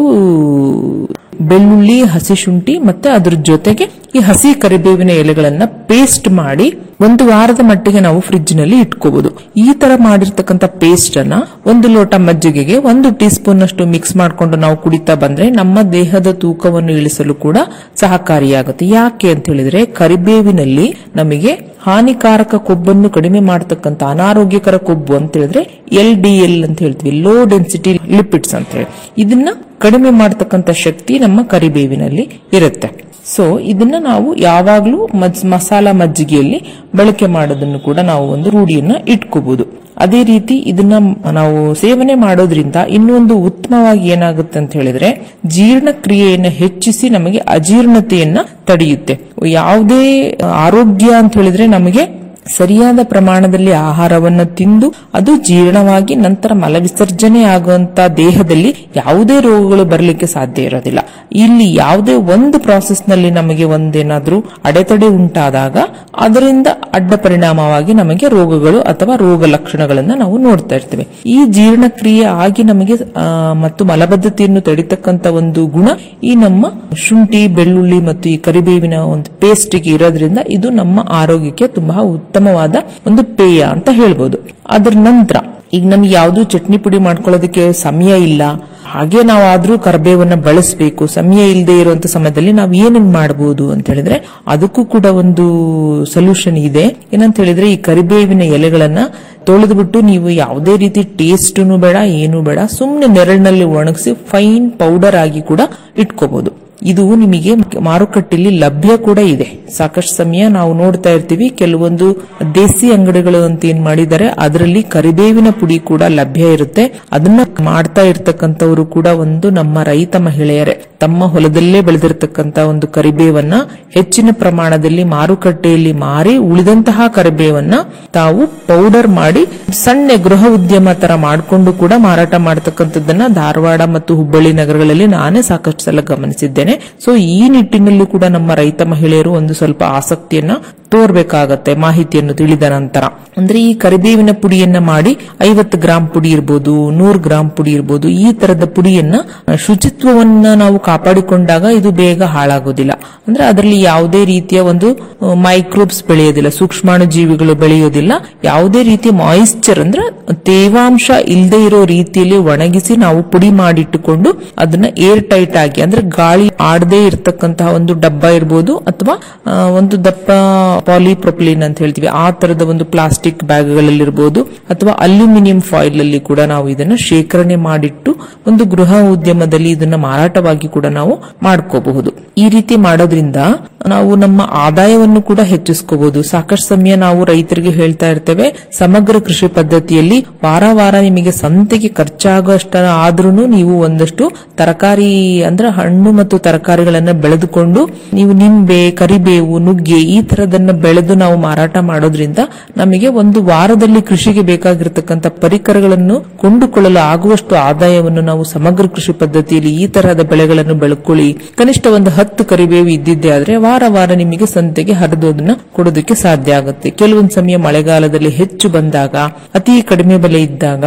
ಬೆಳ್ಳುಳ್ಳಿ ಹಸಿ ಶುಂಠಿ ಮತ್ತೆ ಅದ್ರ ಜೊತೆಗೆ ಈ ಹಸಿ ಕರಿಬೇವಿನ ಎಲೆಗಳನ್ನ ಪೇಸ್ಟ್ ಮಾಡಿ ಒಂದು ವಾರದ ಮಟ್ಟಿಗೆ ನಾವು ಫ್ರಿಡ್ಜ್ ನಲ್ಲಿ ಇಟ್ಕೋಬಹುದು ಈ ತರ ಮಾಡಿರ್ತಕ್ಕಂಥ ಪೇಸ್ಟ್ ಅನ್ನ ಒಂದು ಲೋಟ ಮಜ್ಜಿಗೆಗೆ ಒಂದು ಟೀ ಸ್ಪೂನ್ ಅಷ್ಟು ಮಿಕ್ಸ್ ಮಾಡ್ಕೊಂಡು ನಾವು ಕುಡಿತಾ ಬಂದ್ರೆ ನಮ್ಮ ದೇಹದ ತೂಕವನ್ನು ಇಳಿಸಲು ಕೂಡ ಸಹಕಾರಿಯಾಗುತ್ತೆ ಯಾಕೆ ಅಂತ ಹೇಳಿದ್ರೆ ಕರಿಬೇವಿನಲ್ಲಿ ನಮಗೆ ಹಾನಿಕಾರಕ ಕೊಬ್ಬನ್ನು ಕಡಿಮೆ ಮಾಡತಕ್ಕಂತ ಅನಾರೋಗ್ಯಕರ ಕೊಬ್ಬು ಅಂತ ಹೇಳಿದ್ರೆ ಎಲ್ ಡಿ ಎಲ್ ಅಂತ ಹೇಳ್ತೀವಿ ಲೋ ಡೆನ್ಸಿಟಿ ಲಿಪಿಡ್ಸ್ ಅಂತ ಹೇಳಿ ಇದನ್ನ ಕಡಿಮೆ ಮಾಡತಕ್ಕಂತ ಶಕ್ತಿ ನಮ್ಮ ಕರಿಬೇವಿನಲ್ಲಿ ಇರುತ್ತೆ ಸೊ ಇದನ್ನ ನಾವು ಯಾವಾಗ್ಲೂ ಮಜ್ ಮಸಾಲ ಮಜ್ಜಿಗೆಯಲ್ಲಿ ಬಳಕೆ ಮಾಡೋದನ್ನು ಕೂಡ ನಾವು ಒಂದು ರೂಢಿಯನ್ನ ಇಟ್ಕೋಬಹುದು ಅದೇ ರೀತಿ ಇದನ್ನ ನಾವು ಸೇವನೆ ಮಾಡೋದ್ರಿಂದ ಇನ್ನೊಂದು ಉತ್ತಮವಾಗಿ ಏನಾಗುತ್ತೆ ಅಂತ ಹೇಳಿದ್ರೆ ಜೀರ್ಣಕ್ರಿಯೆಯನ್ನು ಹೆಚ್ಚಿಸಿ ನಮಗೆ ಅಜೀರ್ಣತೆಯನ್ನ ತಡೆಯುತ್ತೆ ಯಾವುದೇ ಆರೋಗ್ಯ ಅಂತ ಹೇಳಿದ್ರೆ ನಮಗೆ ಸರಿಯಾದ ಪ್ರಮಾಣದಲ್ಲಿ ಆಹಾರವನ್ನು ತಿಂದು ಅದು ಜೀರ್ಣವಾಗಿ ನಂತರ ಮಲವಿಸರ್ಜನೆ ಆಗುವಂತ ದೇಹದಲ್ಲಿ ಯಾವುದೇ ರೋಗಗಳು ಬರಲಿಕ್ಕೆ ಸಾಧ್ಯ ಇರೋದಿಲ್ಲ ಇಲ್ಲಿ ಯಾವುದೇ ಒಂದು ಪ್ರಾಸೆಸ್ ನಲ್ಲಿ ನಮಗೆ ಒಂದೇನಾದ್ರೂ ಅಡೆತಡೆ ಉಂಟಾದಾಗ ಅದರಿಂದ ಅಡ್ಡ ಪರಿಣಾಮವಾಗಿ ನಮಗೆ ರೋಗಗಳು ಅಥವಾ ರೋಗ ಲಕ್ಷಣಗಳನ್ನ ನಾವು ನೋಡ್ತಾ ಇರ್ತೇವೆ ಈ ಜೀರ್ಣಕ್ರಿಯೆ ಆಗಿ ನಮಗೆ ಆ, ಮತ್ತು ಮಲಬದ್ಧತೆಯನ್ನು ತಡಿತಕ್ಕಂತ ಒಂದು ಗುಣ ಈ ನಮ್ಮ ಶುಂಠಿ ಬೆಳ್ಳುಳ್ಳಿ ಮತ್ತು ಈ ಕರಿಬೇವಿನ ಒಂದು ಪೇಸ್ಟ್ಗೆ ಇರೋದ್ರಿಂದ ಇದು ನಮ್ಮ ಆರೋಗ್ಯಕ್ಕೆ ತುಂಬಾ ಉತ್ತಮವಾದ ಒಂದು ಪೇಯ ಅಂತ ಹೇಳ್ಬೋದು ಅದರ ನಂತರ ಈಗ ನಮ್ಗೆ ಯಾವ್ದು ಚಟ್ನಿ ಪುಡಿ ಮಾಡ್ಕೊಳ್ಳೋದಕ್ಕೆ ಸಮಯ ಇಲ್ಲ ಹಾಗೆ ನಾವಾದ್ರೂ ಕರ್ಬೇವನ್ನ ಬಳಸಬೇಕು ಸಮಯ ಇಲ್ಲದೆ ಇರುವಂತ ಸಮಯದಲ್ಲಿ ನಾವು ಏನೇನ್ ಮಾಡಬಹುದು ಅಂತ ಹೇಳಿದ್ರೆ ಅದಕ್ಕೂ ಕೂಡ ಒಂದು ಸೊಲ್ಯೂಷನ್ ಇದೆ ಏನಂತ ಹೇಳಿದ್ರೆ ಈ ಕರಿಬೇವಿನ ಎಲೆಗಳನ್ನ ತೊಳೆದ್ಬಿಟ್ಟು ನೀವು ಯಾವುದೇ ರೀತಿ ಟೇಸ್ಟ್ನು ಬೇಡ ಏನು ಬೇಡ ಸುಮ್ಮನೆ ನೆರಳಿನಲ್ಲಿ ಒಣಗಿಸಿ ಫೈನ್ ಪೌಡರ್ ಆಗಿ ಕೂಡ ಇಟ್ಕೋಬಹುದು ಇದು ನಿಮಗೆ ಮಾರುಕಟ್ಟೆಯಲ್ಲಿ ಲಭ್ಯ ಕೂಡ ಇದೆ ಸಾಕಷ್ಟು ಸಮಯ ನಾವು ನೋಡ್ತಾ ಇರ್ತೀವಿ ಕೆಲವೊಂದು ದೇಸಿ ಅಂಗಡಿಗಳು ಅಂತ ಏನ್ ಮಾಡಿದ್ದಾರೆ ಅದರಲ್ಲಿ ಕರಿಬೇವಿನ ಪುಡಿ ಕೂಡ ಲಭ್ಯ ಇರುತ್ತೆ ಅದನ್ನ ಮಾಡ್ತಾ ಇರ್ತಕ್ಕಂಥವ್ರು ಕೂಡ ಒಂದು ನಮ್ಮ ರೈತ ಮಹಿಳೆಯರೇ ತಮ್ಮ ಹೊಲದಲ್ಲೇ ಬೆಳೆದಿರ್ತಕ್ಕಂತ ಒಂದು ಕರಿಬೇವನ್ನ ಹೆಚ್ಚಿನ ಪ್ರಮಾಣದಲ್ಲಿ ಮಾರುಕಟ್ಟೆಯಲ್ಲಿ ಮಾರಿ ಉಳಿದಂತಹ ಕರಿಬೇವನ್ನ ತಾವು ಪೌಡರ್ ಮಾಡಿ ಸಣ್ಣ ಗೃಹ ಉದ್ಯಮ ತರ ಮಾಡಿಕೊಂಡು ಕೂಡ ಮಾರಾಟ ಮಾಡತಕ್ಕಂಥದ್ದನ್ನ ಧಾರವಾಡ ಮತ್ತು ಹುಬ್ಬಳ್ಳಿ ನಗರಗಳಲ್ಲಿ ನಾನೇ ಸಾಕಷ್ಟು ಸಲ ಗಮನಿಸಿದ್ದೇನೆ ಸೊ ಈ ನಿಟ್ಟಿನಲ್ಲಿ ಕೂಡ ನಮ್ಮ ರೈತ ಮಹಿಳೆಯರು ಒಂದು ಸ್ವಲ್ಪ ಆಸಕ್ತಿಯನ್ನ ತೋರ್ಬೇಕಾಗತ್ತೆ ಮಾಹಿತಿಯನ್ನು ತಿಳಿದ ನಂತರ ಅಂದ್ರೆ ಈ ಕರಿಬೇವಿನ ಪುಡಿಯನ್ನ ಮಾಡಿ ಐವತ್ತು ಗ್ರಾಂ ಪುಡಿ ಇರ್ಬೋದು ನೂರು ಗ್ರಾಂ ಪುಡಿ ಇರ್ಬೋದು ಈ ತರದ ಪುಡಿಯನ್ನ ಶುಚಿತ್ವವನ್ನ ನಾವು ಕಾಪಾಡಿಕೊಂಡಾಗ ಇದು ಬೇಗ ಹಾಳಾಗೋದಿಲ್ಲ ಅಂದ್ರೆ ಅದರಲ್ಲಿ ಯಾವುದೇ ರೀತಿಯ ಒಂದು ಮೈಕ್ರೋಬ್ಸ್ ಬೆಳೆಯೋದಿಲ್ಲ ಸೂಕ್ಷ್ಮಾಣು ಜೀವಿಗಳು ಬೆಳೆಯೋದಿಲ್ಲ ಯಾವುದೇ ರೀತಿಯ ಮಾಯಿಶ್ಚರ್ ಅಂದ್ರೆ ತೇವಾಂಶ ಇಲ್ಲದೆ ಇರೋ ರೀತಿಯಲ್ಲಿ ಒಣಗಿಸಿ ನಾವು ಪುಡಿ ಮಾಡಿಟ್ಟುಕೊಂಡು ಅದನ್ನ ಏರ್ ಟೈಟ್ ಆಗಿ ಅಂದ್ರೆ ಗಾಳಿ ಆಡದೆ ಇರತಕ್ಕಂತಹ ಒಂದು ಡಬ್ಬ ಇರ್ಬೋದು ಅಥವಾ ಆ, ಒಂದು ದಪ್ಪ ಪಾಲಿಪ್ರೊಪಿಲಿನ್ ಅಂತ ಹೇಳ್ತೀವಿ ಆ ತರದ ಒಂದು ಪ್ಲಾಸ್ಟಿಕ್ ಬ್ಯಾಗ್ಗಳಲ್ಲಿರ್ಬೋದು ಅಥವಾ ಅಲ್ಯೂಮಿನಿಯಂ ಫಾಯಿಲ್ ಅಲ್ಲಿ ಕೂಡ ನಾವು ಇದನ್ನ ಶೇಖರಣೆ ಮಾಡಿಟ್ಟು ಒಂದು ಗೃಹ ಉದ್ಯಮದಲ್ಲಿ ಇದನ್ನ ಮಾರಾಟವಾಗಿ ಕೂಡ ನಾವು ಮಾಡ್ಕೋಬಹುದು ಈ ರೀತಿ ಮಾಡೋದ್ರಿಂದ ನಾವು ನಮ್ಮ ಆದಾಯವನ್ನು ಕೂಡ ಹೆಚ್ಚಿಸ್ಕೋಬಹುದು ಸಾಕಷ್ಟು ಸಮಯ ನಾವು ರೈತರಿಗೆ ಹೇಳ್ತಾ ಇರ್ತೇವೆ ಸಮಗ್ರ ಕೃಷಿ ಪದ್ಧತಿಯಲ್ಲಿ ವಾರ ವಾರ ನಿಮಗೆ ಸಂತೆಗೆ ಖರ್ಚಾಗುವಷ್ಟ ಆದ್ರೂ ನೀವು ಒಂದಷ್ಟು ತರಕಾರಿ ಅಂದ್ರೆ ಹಣ್ಣು ಮತ್ತು ತರಕಾರಿಗಳನ್ನ ಬೆಳೆದುಕೊಂಡು ನೀವು ನಿಂಬೆ ಕರಿಬೇವು ನುಗ್ಗೆ ಈ ತರದನ್ನ ಬೆಳೆದು ನಾವು ಮಾರಾಟ ಮಾಡೋದ್ರಿಂದ ನಮಗೆ ಒಂದು ವಾರದಲ್ಲಿ ಕೃಷಿಗೆ ಬೇಕಾಗಿರತಕ್ಕಂತ ಪರಿಕರಗಳನ್ನು ಕೊಂಡುಕೊಳ್ಳಲು ಆಗುವಷ್ಟು ಆದಾಯವನ್ನು ನಾವು ಸಮಗ್ರ ಕೃಷಿ ಪದ್ಧತಿಯಲ್ಲಿ ಈ ತರಹದ ಬೆಳೆಗಳನ್ನು ಬೆಳ್ಕೊಳ್ಳಿ ಕನಿಷ್ಠ ಒಂದು ಹತ್ತು ಕರಿಬೇವು ಇದ್ದಿದ್ದೇ ಆದ್ರೆ ವಾರ ವಾರ ನಿಮಗೆ ಸಂತೆಗೆ ಹರಿದು ಅದನ್ನ ಕೊಡೋದಕ್ಕೆ ಸಾಧ್ಯ ಆಗುತ್ತೆ ಕೆಲವೊಂದು ಸಮಯ ಮಳೆಗಾಲದಲ್ಲಿ ಹೆಚ್ಚು ಬಂದಾಗ ಅತಿ ಕಡಿಮೆ ಬೆಲೆ ಇದ್ದಾಗ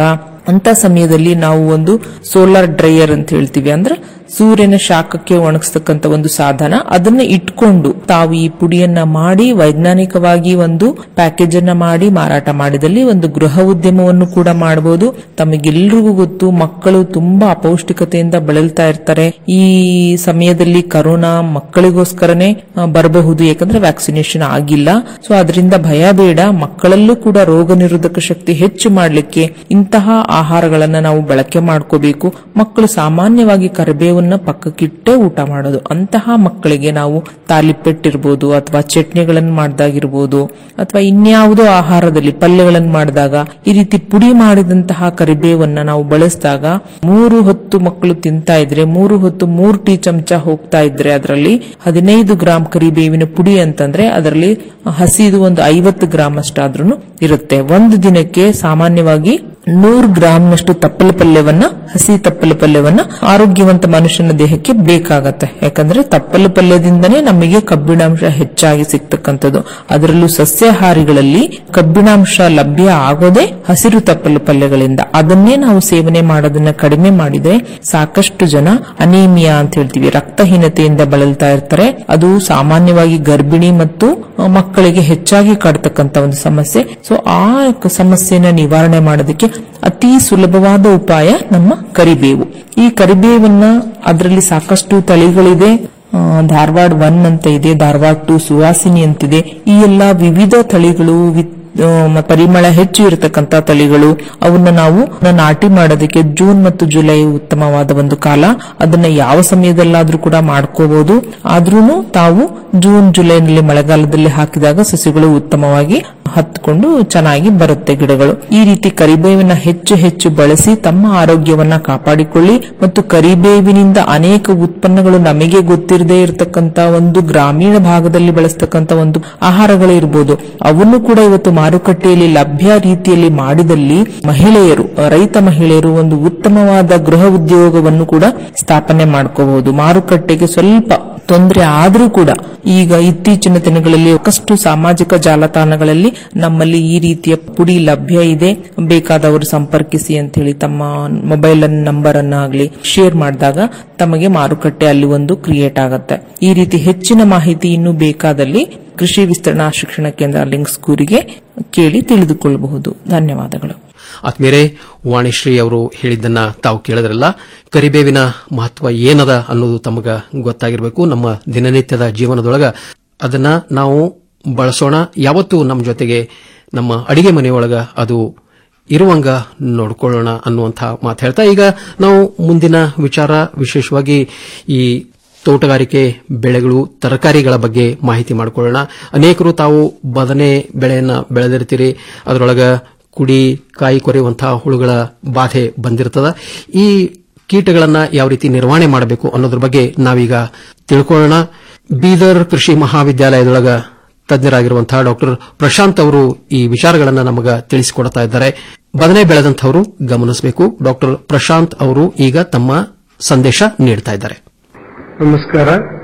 ಅಂತ ಸಮಯದಲ್ಲಿ ನಾವು ಒಂದು ಸೋಲಾರ್ ಡ್ರೈಯರ್ ಅಂತ ಹೇಳ್ತೀವಿ ಅಂದ್ರೆ ಸೂರ್ಯನ ಶಾಖಕ್ಕೆ ಒಣಗಿಸ್ತಕ್ಕಂತ ಒಂದು ಸಾಧನ ಅದನ್ನ ಇಟ್ಕೊಂಡು ತಾವು ಈ ಪುಡಿಯನ್ನ ಮಾಡಿ ವೈಜ್ಞಾನಿಕವಾಗಿ ಒಂದು ಪ್ಯಾಕೇಜ್ ಅನ್ನ ಮಾಡಿ ಮಾರಾಟ ಮಾಡಿದಲ್ಲಿ ಒಂದು ಗೃಹ ಉದ್ಯಮವನ್ನು ಕೂಡ ಮಾಡಬಹುದು ತಮಗೆಲ್ರಿಗೂ ಗೊತ್ತು ಮಕ್ಕಳು ತುಂಬಾ ಅಪೌಷ್ಟಿಕತೆಯಿಂದ ಬಳಲ್ತಾ ಇರ್ತಾರೆ ಈ ಸಮಯದಲ್ಲಿ ಕರೋನಾ ಮಕ್ಕಳಿಗೋಸ್ಕರನೇ ಆ, ಬರಬಹುದು ಯಾಕಂದ್ರೆ ವ್ಯಾಕ್ಸಿನೇಷನ್ ಆಗಿಲ್ಲ ಸೊ ಅದರಿಂದ ಭಯ ಬೇಡ ಮಕ್ಕಳಲ್ಲೂ ಕೂಡ ರೋಗ ನಿರೋಧಕ ಶಕ್ತಿ ಹೆಚ್ಚು ಮಾಡಲಿಕ್ಕೆ ಇಂತಹ ಆಹಾರಗಳನ್ನ ನಾವು ಬಳಕೆ ಮಾಡ್ಕೋಬೇಕು ಮಕ್ಕಳು ಸಾಮಾನ್ಯವಾಗಿ ಕರಿಬೇವನ್ನ ಪಕ್ಕಕ್ಕಿಟ್ಟೇ ಊಟ ಮಾಡೋದು ಅಂತಹ ಮಕ್ಕಳಿಗೆ ನಾವು ತಾಲಿಪೆಟ್ಟಿರ್ಬೋದು ಅಥವಾ ಚಟ್ನಿಗಳನ್ನು ಮಾಡ್ದಾಗಿರ್ಬೋದು ಅಥವಾ ಇನ್ಯಾವುದೋ ಆಹಾರದಲ್ಲಿ ಪಲ್ಯಗಳನ್ನು ಮಾಡಿದಾಗ ಈ ರೀತಿ ಪುಡಿ ಮಾಡಿದಂತಹ ಕರಿಬೇವನ್ನ ನಾವು ಬಳಸಿದಾಗ ಮೂರು ಹೊತ್ತು ಮಕ್ಕಳು ತಿಂತಾ ಇದ್ರೆ ಮೂರು ಹೊತ್ತು ಮೂರು ಟೀ ಚಮಚ ಹೋಗ್ತಾ ಇದ್ರೆ ಅದರಲ್ಲಿ ಹದಿನೈದು ಗ್ರಾಂ ಕರಿಬೇವಿನ ಪುಡಿ ಅಂತಂದ್ರೆ ಅದರಲ್ಲಿ ಹಸಿದು ಒಂದು ಐವತ್ತು ಗ್ರಾಂ ಅಷ್ಟಾದ್ರೂ ಇರುತ್ತೆ ಒಂದು ದಿನಕ್ಕೆ ಸಾಮಾನ್ಯವಾಗಿ ನೂರು ಗ್ರಾಂನಷ್ಟು ತಪ್ಪಲ ಪಲ್ಯವನ್ನ ಹಸಿ ತಪ್ಪಲ ಪಲ್ಯವನ್ನ ಆರೋಗ್ಯವಂತ ಮನುಷ್ಯನ ದೇಹಕ್ಕೆ ಬೇಕಾಗತ್ತೆ ಯಾಕಂದ್ರೆ ತಪ್ಪಲ ಪಲ್ಯದಿಂದನೇ ನಮಗೆ ಕಬ್ಬಿಣಾಂಶ ಹೆಚ್ಚಾಗಿ ಸಿಗ್ತಕ್ಕಂಥದ್ದು ಅದರಲ್ಲೂ ಸಸ್ಯಾಹಾರಿಗಳಲ್ಲಿ ಕಬ್ಬಿಣಾಂಶ ಲಭ್ಯ ಆಗೋದೇ ಹಸಿರು ತಪ್ಪಲು ಪಲ್ಯಗಳಿಂದ ಅದನ್ನೇ ನಾವು ಸೇವನೆ ಮಾಡೋದನ್ನ ಕಡಿಮೆ ಮಾಡಿದ್ರೆ ಸಾಕಷ್ಟು ಜನ ಅನೀಮಿಯಾ ಅಂತ ಹೇಳ್ತೀವಿ ರಕ್ತಹೀನತೆಯಿಂದ ಬಳಲ್ತಾ ಇರ್ತಾರೆ ಅದು ಸಾಮಾನ್ಯವಾಗಿ ಗರ್ಭಿಣಿ ಮತ್ತು ಆ, ಮಕ್ಕಳಿಗೆ ಹೆಚ್ಚಾಗಿ ಕಾಡ್ತಕ್ಕಂತ ಒಂದು ಸಮಸ್ಯೆ ಸೊ ಆ ಕ- ಸಮಸ್ಯೆನ ನಿವಾರಣೆ ಮಾಡೋದಕ್ಕೆ ಅತಿ ಸುಲಭವಾದ ಉಪಾಯ ನಮ್ಮ ಕರಿಬೇವು ಈ ಕರಿಬೇವನ್ನ ಅದರಲ್ಲಿ ಸಾಕಷ್ಟು ತಳಿಗಳಿದೆ ಆ, ಧಾರವಾಡ ಒನ್ ಅಂತ ಇದೆ ಧಾರವಾಡ ಟು ಸುವಾಸಿನಿ ಅಂತಿದೆ ಈ ಎಲ್ಲಾ ವಿವಿಧ ತಳಿಗಳು ವಿ- ಆ, ಮ- ಪರಿಮಳ ಹೆಚ್ಚು ಇರತಕ್ಕಂತ ತಳಿಗಳು ಅವನ್ನ ನಾವು ನಾಟಿ ಮಾಡೋದಕ್ಕೆ ಜೂನ್ ಮತ್ತು ಜುಲೈ ಉತ್ತಮವಾದ ಒಂದು ಕಾಲ ಅದನ್ನ ಯಾವ ಸಮಯದಲ್ಲಾದ್ರೂ ಕೂಡ ಮಾಡ್ಕೋಬಹುದು ಆದ್ರೂ ತಾವು ಜೂನ್ ಜುಲೈನಲ್ಲಿ ಮಳೆಗಾಲದಲ್ಲಿ ಹಾಕಿದಾಗ ಸಸಿಗಳು ಉತ್ತಮವಾಗಿ ಹತ್ಕೊಂಡು ಚೆನ್ನಾಗಿ ಬರುತ್ತೆ ಗಿಡಗಳು ಈ ರೀತಿ ಕರಿಬೇವಿನ ಹೆಚ್ಚು ಹೆಚ್ಚು ಬಳಸಿ ತಮ್ಮ ಆರೋಗ್ಯವನ್ನ ಕಾಪಾಡಿಕೊಳ್ಳಿ ಮತ್ತು ಕರಿಬೇವಿನಿಂದ ಅನೇಕ ಉತ್ಪನ್ನಗಳು ನಮಗೆ ಗೊತ್ತಿರದೇ ಇರತಕ್ಕಂತ ಒಂದು ಗ್ರಾಮೀಣ ಭಾಗದಲ್ಲಿ ಬಳಸ್ತಕ್ಕಂತ ಒಂದು ಆಹಾರಗಳು ಇರಬಹುದು ಅವನ್ನು ಕೂಡ ಇವತ್ತು ಮಾರುಕಟ್ಟೆಯಲ್ಲಿ ಲಭ್ಯ ರೀತಿಯಲ್ಲಿ ಮಾಡಿದಲ್ಲಿ ಮಹಿಳೆಯರು ರೈತ ಮಹಿಳೆಯರು ಒಂದು ಉತ್ತಮವಾದ ಗೃಹ ಉದ್ಯೋಗವನ್ನು ಕೂಡ ಸ್ಥಾಪನೆ ಮಾಡ್ಕೋಬಹುದು ಮಾರುಕಟ್ಟೆಗೆ ಸ್ವಲ್ಪ ತೊಂದರೆ ಆದ್ರೂ ಕೂಡ ಈಗ ಇತ್ತೀಚಿನ ದಿನಗಳಲ್ಲಿ ಸಾಕಷ್ಟು ಸಾಮಾಜಿಕ ಜಾಲತಾಣಗಳಲ್ಲಿ ನಮ್ಮಲ್ಲಿ ಈ ರೀತಿಯ ಪುಡಿ ಲಭ್ಯ ಇದೆ ಬೇಕಾದವರು ಸಂಪರ್ಕಿಸಿ ಅಂತ ಹೇಳಿ ತಮ್ಮ ಮೊಬೈಲ್ ನಂಬರ್ ಅನ್ನ ಆಗ್ಲಿ ಶೇರ್ ಮಾಡಿದಾಗ ತಮಗೆ ಮಾರುಕಟ್ಟೆ ಅಲ್ಲಿ ಒಂದು ಕ್ರಿಯೇಟ್ ಆಗತ್ತೆ ಈ ರೀತಿ ಹೆಚ್ಚಿನ ಮಾಹಿತಿ ಇನ್ನೂ ಬೇಕಾದಲ್ಲಿ ಕೃಷಿ ವಿಸ್ತರಣಾ ಶಿಕ್ಷಣ ಕೇಂದ್ರ ಲಿಂಕ್ಸ್ ಕೂರಿಗೆ ಕೇಳಿ ತಿಳಿದುಕೊಳ್ಳಬಹುದು ಧನ್ಯವಾದಗಳು ಆತ್ಮೀಯರೇ ವಾಣಿಶ್ರೀ ಅವರು ಹೇಳಿದ್ದನ್ನ ತಾವು ಕೇಳಿದ್ರಲ್ಲ ಕರಿಬೇವಿನ ಮಹತ್ವ ಏನದ ಅನ್ನೋದು ತಮಗ ಗೊತ್ತಾಗಿರಬೇಕು ನಮ್ಮ ದಿನನಿತ್ಯದ ಜೀವನದೊಳಗ ಅದನ್ನ ನಾವು ಬಳಸೋಣ ಯಾವತ್ತೂ ನಮ್ಮ ಜೊತೆಗೆ ನಮ್ಮ ಅಡಿಗೆ ಮನೆಯೊಳಗ ಅದು ಇರುವಂಗ ನೋಡ್ಕೊಳ್ಳೋಣ ಅನ್ನುವಂಥ ಮಾತು ಹೇಳ್ತಾ ಈಗ ನಾವು ಮುಂದಿನ ವಿಚಾರ ವಿಶೇಷವಾಗಿ ಈ ತೋಟಗಾರಿಕೆ ಬೆಳೆಗಳು ತರಕಾರಿಗಳ ಬಗ್ಗೆ ಮಾಹಿತಿ ಮಾಡಿಕೊಳ್ಳೋಣ ಅನೇಕರು ತಾವು ಬದನೆ ಬೆಳೆಯನ್ನ ಬೆಳೆದಿರ್ತೀರಿ ಅದರೊಳಗ ಕುಡಿ ಕಾಯಿ ಕೊರೆಯುವಂತಹ ಹುಳುಗಳ ಬಾಧೆ ಬಂದಿರ್ತದ ಈ ಕೀಟಗಳನ್ನ ಯಾವ ರೀತಿ ನಿರ್ವಹಣೆ ಮಾಡಬೇಕು ಅನ್ನೋದ್ರ ಬಗ್ಗೆ ನಾವೀಗ ತಿಳ್ಕೊಳ್ಳೋಣ ಬೀದರ್ ಕೃಷಿ ಮಹಾವಿದ್ಯಾಲಯದೊಳಗ ತಜ್ಞರಾಗಿರುವಂತಹ ಡಾಕ್ಟರ್ ಪ್ರಶಾಂತ್ ಅವರು ಈ ವಿಚಾರಗಳನ್ನ ನಮಗ ತಿಳಿಸಿಕೊಡ್ತಾ ಇದ್ದಾರೆ ಬದನೆ ಬೆಳೆದಂತವರು ಗಮನಿಸಬೇಕು ಡಾಕ್ಟರ್ ಪ್ರಶಾಂತ್ ಅವರು ಈಗ ತಮ್ಮ ಸಂದೇಶ ನೀಡ್ತಾ ಇದ್ದಾರೆ ನಮಸ್ಕಾರ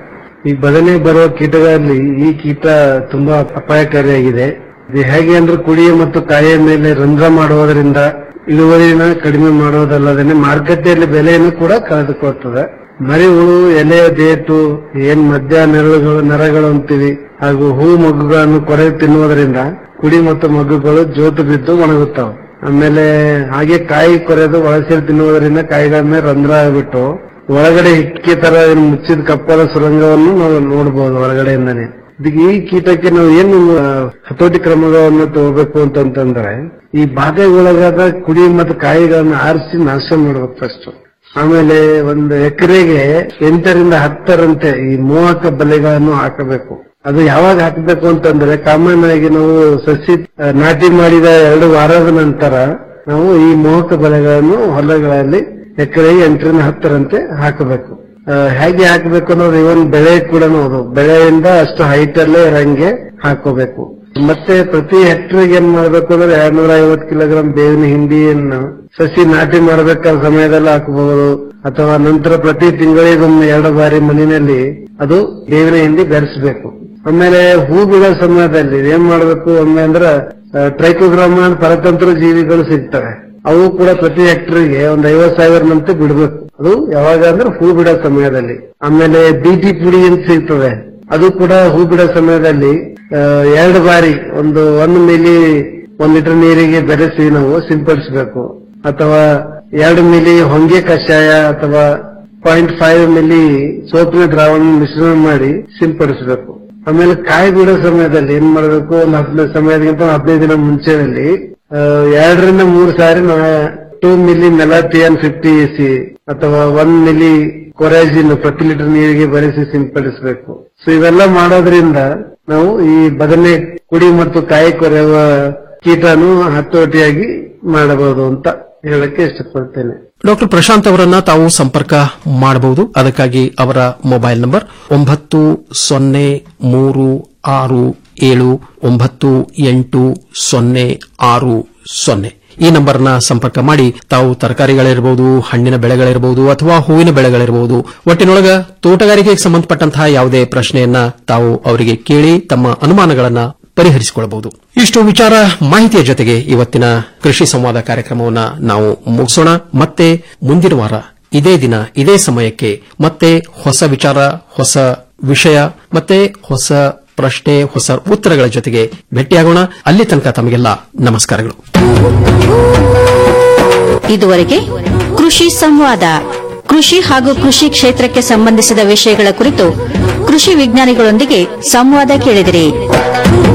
ಈ ಬದನೆ ಬರುವ ಕೀಟಗಳಲ್ಲಿ ಈ ಕೀಟ ತುಂಬಾ ಅಪಾಯಕಾರಿಯಾಗಿದೆ ಇದು ಹೇಗೆ ಅಂದ್ರೆ ಕುಡಿಯ ಮತ್ತು ಕಾಯಿಯ ಮೇಲೆ ರಂಧ್ರ ಮಾಡುವುದರಿಂದ ಇಳುವರಿನ ಕಡಿಮೆ ಮಾಡುವುದಲ್ಲದೆ ಮಾರುಕಟ್ಟೆಯಲ್ಲಿ ಬೆಲೆಯನ್ನು ಕೂಡ ಕಳೆದುಕೊಳ್ತದೆ ಮರಿ ಹುಳು ಎಲೆಯ ದೇಟು ಏನ್ ಮಧ್ಯ ನೆರಳುಗಳು ನರಗಳು ಅಂತೀವಿ ಹಾಗೂ ಹೂ ಮಗ್ಗುಗಳನ್ನು ಕೊರೆ ತಿನ್ನುವುದರಿಂದ ಕುಡಿ ಮತ್ತು ಮಗ್ಗುಗಳು ಜೋತು ಬಿದ್ದು ಒಣಗುತ್ತವೆ ಆಮೇಲೆ ಹಾಗೆ ಕಾಯಿ ಕೊರೆದು ಒಳಸೇರಿ ತಿನ್ನುವುದರಿಂದ ಕಾಯಿಗಳ ಮೇಲೆ ರಂಧ್ರ ಆಗ್ಬಿಟ್ಟು ಒಳಗಡೆ ಹಿಕ್ಕಿ ತರ ಏನ್ ಮುಚ್ಚಿದ ಕಪ್ಪದ ಸುರಂಗವನ್ನು ನಾವು ನೋಡಬಹುದು ಹೊರಗಡೆಯಿಂದಾನೆ ಇದಕ್ಕೆ ಈ ಕೀಟಕ್ಕೆ ನಾವು ಏನು ಆ, ಹತೋಟಿ ಕ್ರಮಗಳನ್ನು ತಗೋಬೇಕು ಅಂತಂತಂದ್ರೆ ಈ ಬಾಧೆಗೊಳಗಾದ ಕುಡಿ ಮತ್ತು ಕಾಯಿಗಳನ್ನ ಆರಿಸಿ ನಾಶ ಮಾಡ್ಬೇಕು ಫಸ್ಟ್ ಆಮೇಲೆ ಒಂದು ಎಕರೆಗೆ ಎಂಟರಿಂದ ಹತ್ತರಂತೆ ಈ ಮೋಹಕ ಬಲೆಗಳನ್ನು ಹಾಕಬೇಕು ಅದು ಯಾವಾಗ ಹಾಕಬೇಕು ಅಂತಂದ್ರೆ ಕಾಮನ್ ಆಗಿ ನಾವು ಸಸಿ ಆ, ನಾಟಿ ಮಾಡಿದ ಎರಡು ವಾರದ ನಂತರ ನಾವು ಈ ಮೋಹಕ ಬಲೆಗಳನ್ನು ಹೊಲಗಳಲ್ಲಿ ಎಕರೆಗೆ ಎಂಟರಿಂದ ಹತ್ತರಂತೆ ಹಾಕಬೇಕು ಆ, ಹೇಗೆ ಹಾಕಬೇಕು ಅನ್ನೋದು ಇವನ್ ಬೆಳೆ ಕೂಡ ಅದು ಬೆಳೆಯಿಂದ ಅಷ್ಟು ಹೈಟ್ ಅಲ್ಲೇ ಇರಂಗೆ ಹಾಕೋಬೇಕು ಮತ್ತೆ ಪ್ರತಿ ಹೆಕ್ಟರ್ಗೆ ಏನ್ ಮಾಡ್ಬೇಕು ಅಂದ್ರೆ ಎರಡ್ನೂರ ಐವತ್ತು ಕಿಲೋಗ್ರಾಂ ಬೇವಿನ ಹಿಂಡಿಯನ್ನು ಸಸಿ ನಾಟಿ ಮಾಡಬೇಕಾದ ಸಮಯದಲ್ಲಿ ಹಾಕಬಹುದು ಅಥವಾ ನಂತರ ಪ್ರತಿ ತಿಂಗಳಿಗೊಮ್ಮೆ ಎರಡು ಬಾರಿ ಮಣ್ಣಿನಲ್ಲಿ ಅದು ಬೇವಿನ ಹಿಂಡಿ ಬೆರೆಸಬೇಕು ಆಮೇಲೆ ಹೂ ಬಿಡೋ ಸಮಯದಲ್ಲಿ ಏನ್ ಮಾಡ್ಬೇಕು ಒಮ್ಮೆ ಅಂದ್ರೆ ಟ್ರೈಕೋಗ್ರಾಮ ಪರತಂತ್ರ ಜೀವಿಗಳು ಸಿಗ್ತವೆ ಅವು ಕೂಡ ಪ್ರತಿ ಹೆಕ್ಟರ್ಗೆ ಒಂದ್ ಐವತ್ ಸಾವಿರನಂತೆ ಬಿಡ್ಬೇಕು ಅದು ಯಾವಾಗ ಅಂದ್ರೆ ಹೂ ಬಿಡೋ ಸಮಯದಲ್ಲಿ ಆಮೇಲೆ ಬಿಟಿ ಪುಡಿ ಅಂತ ಸಿಗ್ತದೆ ಅದು ಕೂಡ ಹೂ ಬಿಡೋ ಸಮಯದಲ್ಲಿ ಆ, ಎರಡು ಬಾರಿ ಒಂದು ಒಂದು ಮಿಲಿ ಒಂದ್ ಲೀಟರ್ ನೀರಿಗೆ ಬೆರೆಸಿ ನಾವು ಸಿಂಪಡಿಸಬೇಕು ಅಥವಾ ಎರಡು ಮಿಲಿ ಹೊಂಗೆ ಕಷಾಯ ಅಥವಾ ಪಾಯಿಂಟ್ ಫೈವ್ ಮಿಲಿ ಸೋಪಿನ ದ್ರಾವಣ ಮಿಶ್ರಣ ಮಾಡಿ ಸಿಂಪಡಿಸಬೇಕು ಆಮೇಲೆ ಕಾಯಿ ಬಿಡೋ ಸಮಯದಲ್ಲಿ ಏನ್ ಮಾಡಬೇಕು ಒಂದು ಹದಿನೈದು ಸಮಯದಕ್ಕಿಂತ ಒಂದು ಹದಿನೈದು ದಿನ ಮುಂಚೆನಲ್ಲಿ ಆ, ಎರಡರಿಂದ ಮೂರು ಸಾರಿ two milli malathion fifty EC ಅಥವಾ ಒನ್ ಮಿಲಿ ಕೊರಾಜಿನ್ ಪ್ರತಿ ಲೀಟರ್ ನೀರಿಗೆ ಬೆರೆಸಿ ಸಿಂಪಡಿಸಬೇಕು ಸೊ ಇವೆಲ್ಲ ಮಾಡೋದ್ರಿಂದ ನಾವು ಈ ಬದನೆ ಕುಡಿ ಮತ್ತು ಕಾಯಿ ಕೊರೆಯುವ ಕೀಟನು ಹತೋಟಿಯಾಗಿ ಮಾಡಬಹುದು ಅಂತ ಹೇಳಕ್ಕೆ ಇಷ್ಟಪಡ್ತೇನೆ ಡಾಕ್ಟರ್ ಪ್ರಶಾಂತ್ ಅವರನ್ನ ತಾವು ಸಂಪರ್ಕ ಮಾಡಬಹುದು ಅದಕ್ಕಾಗಿ ಅವರ ಮೊಬೈಲ್ ನಂಬರ್ ಒಂಬತ್ತು ಸೊನ್ನೆ ಮೂರು ಆರು ಏಳು ಒಂಬತ್ತು ಎಂಟು ಸೊನ್ನೆ ಆರು ಸೊನ್ನೆ ಈ ನಂಬರ್ನ ಸಂಪರ್ಕ ಮಾಡಿ ತಾವು ತರಕಾರಿಗಳಿರಬಹುದು ಹಣ್ಣಿನ ಬೆಳೆಗಳಿರಬಹುದು ಅಥವಾ ಹೂವಿನ ಬೆಳೆಗಳಿರಬಹುದು ಒಟ್ಟಿನೊಳಗ ತೋಟಗಾರಿಕೆಗೆ ಸಂಬಂಧಪಟ್ಟಂತಹ ಯಾವುದೇ ಪ್ರಶ್ನೆಯನ್ನ ತಾವು ಅವರಿಗೆ ಕೇಳಿ ತಮ್ಮ ಅನುಮಾನಗಳನ್ನ ಪರಿಹರಿಸಿಕೊಳ್ಳಬಹುದು ಇಷ್ಟು ವಿಚಾರ ಮಾಹಿತಿಯ ಜೊತೆಗೆ ಇವತ್ತಿನ ಕೃಷಿ ಸಂವಾದ ಕಾರ್ಯಕ್ರಮವನ್ನ ನಾವು ಮುಗಿಸೋಣ ಮತ್ತೆ ಮುಂದಿನ ವಾರ ಇದೇ ದಿನ ಇದೇ ಸಮಯಕ್ಕೆ ಮತ್ತೆ ಹೊಸ ವಿಚಾರ ಹೊಸ ವಿಷಯ ಮತ್ತೆ ಹೊಸ ಪ್ರಶ್ನೆ ಹೊಸ ಉತ್ತರಗಳ ಜೊತೆಗೆ ಭೇಟಿಯಾಗೋಣ ಅಲ್ಲಿ ತನಕ ತಮಗೆಲ್ಲ ನಮಸ್ಕಾರಗಳು ಇದುವರೆಗೆ ಕೃಷಿ ಸಂವಾದ ಕೃಷಿ ಹಾಗೂ ಕೃಷಿ ಕ್ಷೇತ್ರಕ್ಕೆ ಸಂಬಂಧಿಸಿದ ವಿಷಯಗಳ ಕುರಿತು ಕೃಷಿ ವಿಜ್ಞಾನಿಗಳೊಂದಿಗೆ ಸಂವಾದ ಕೇಳಿದಿರಿ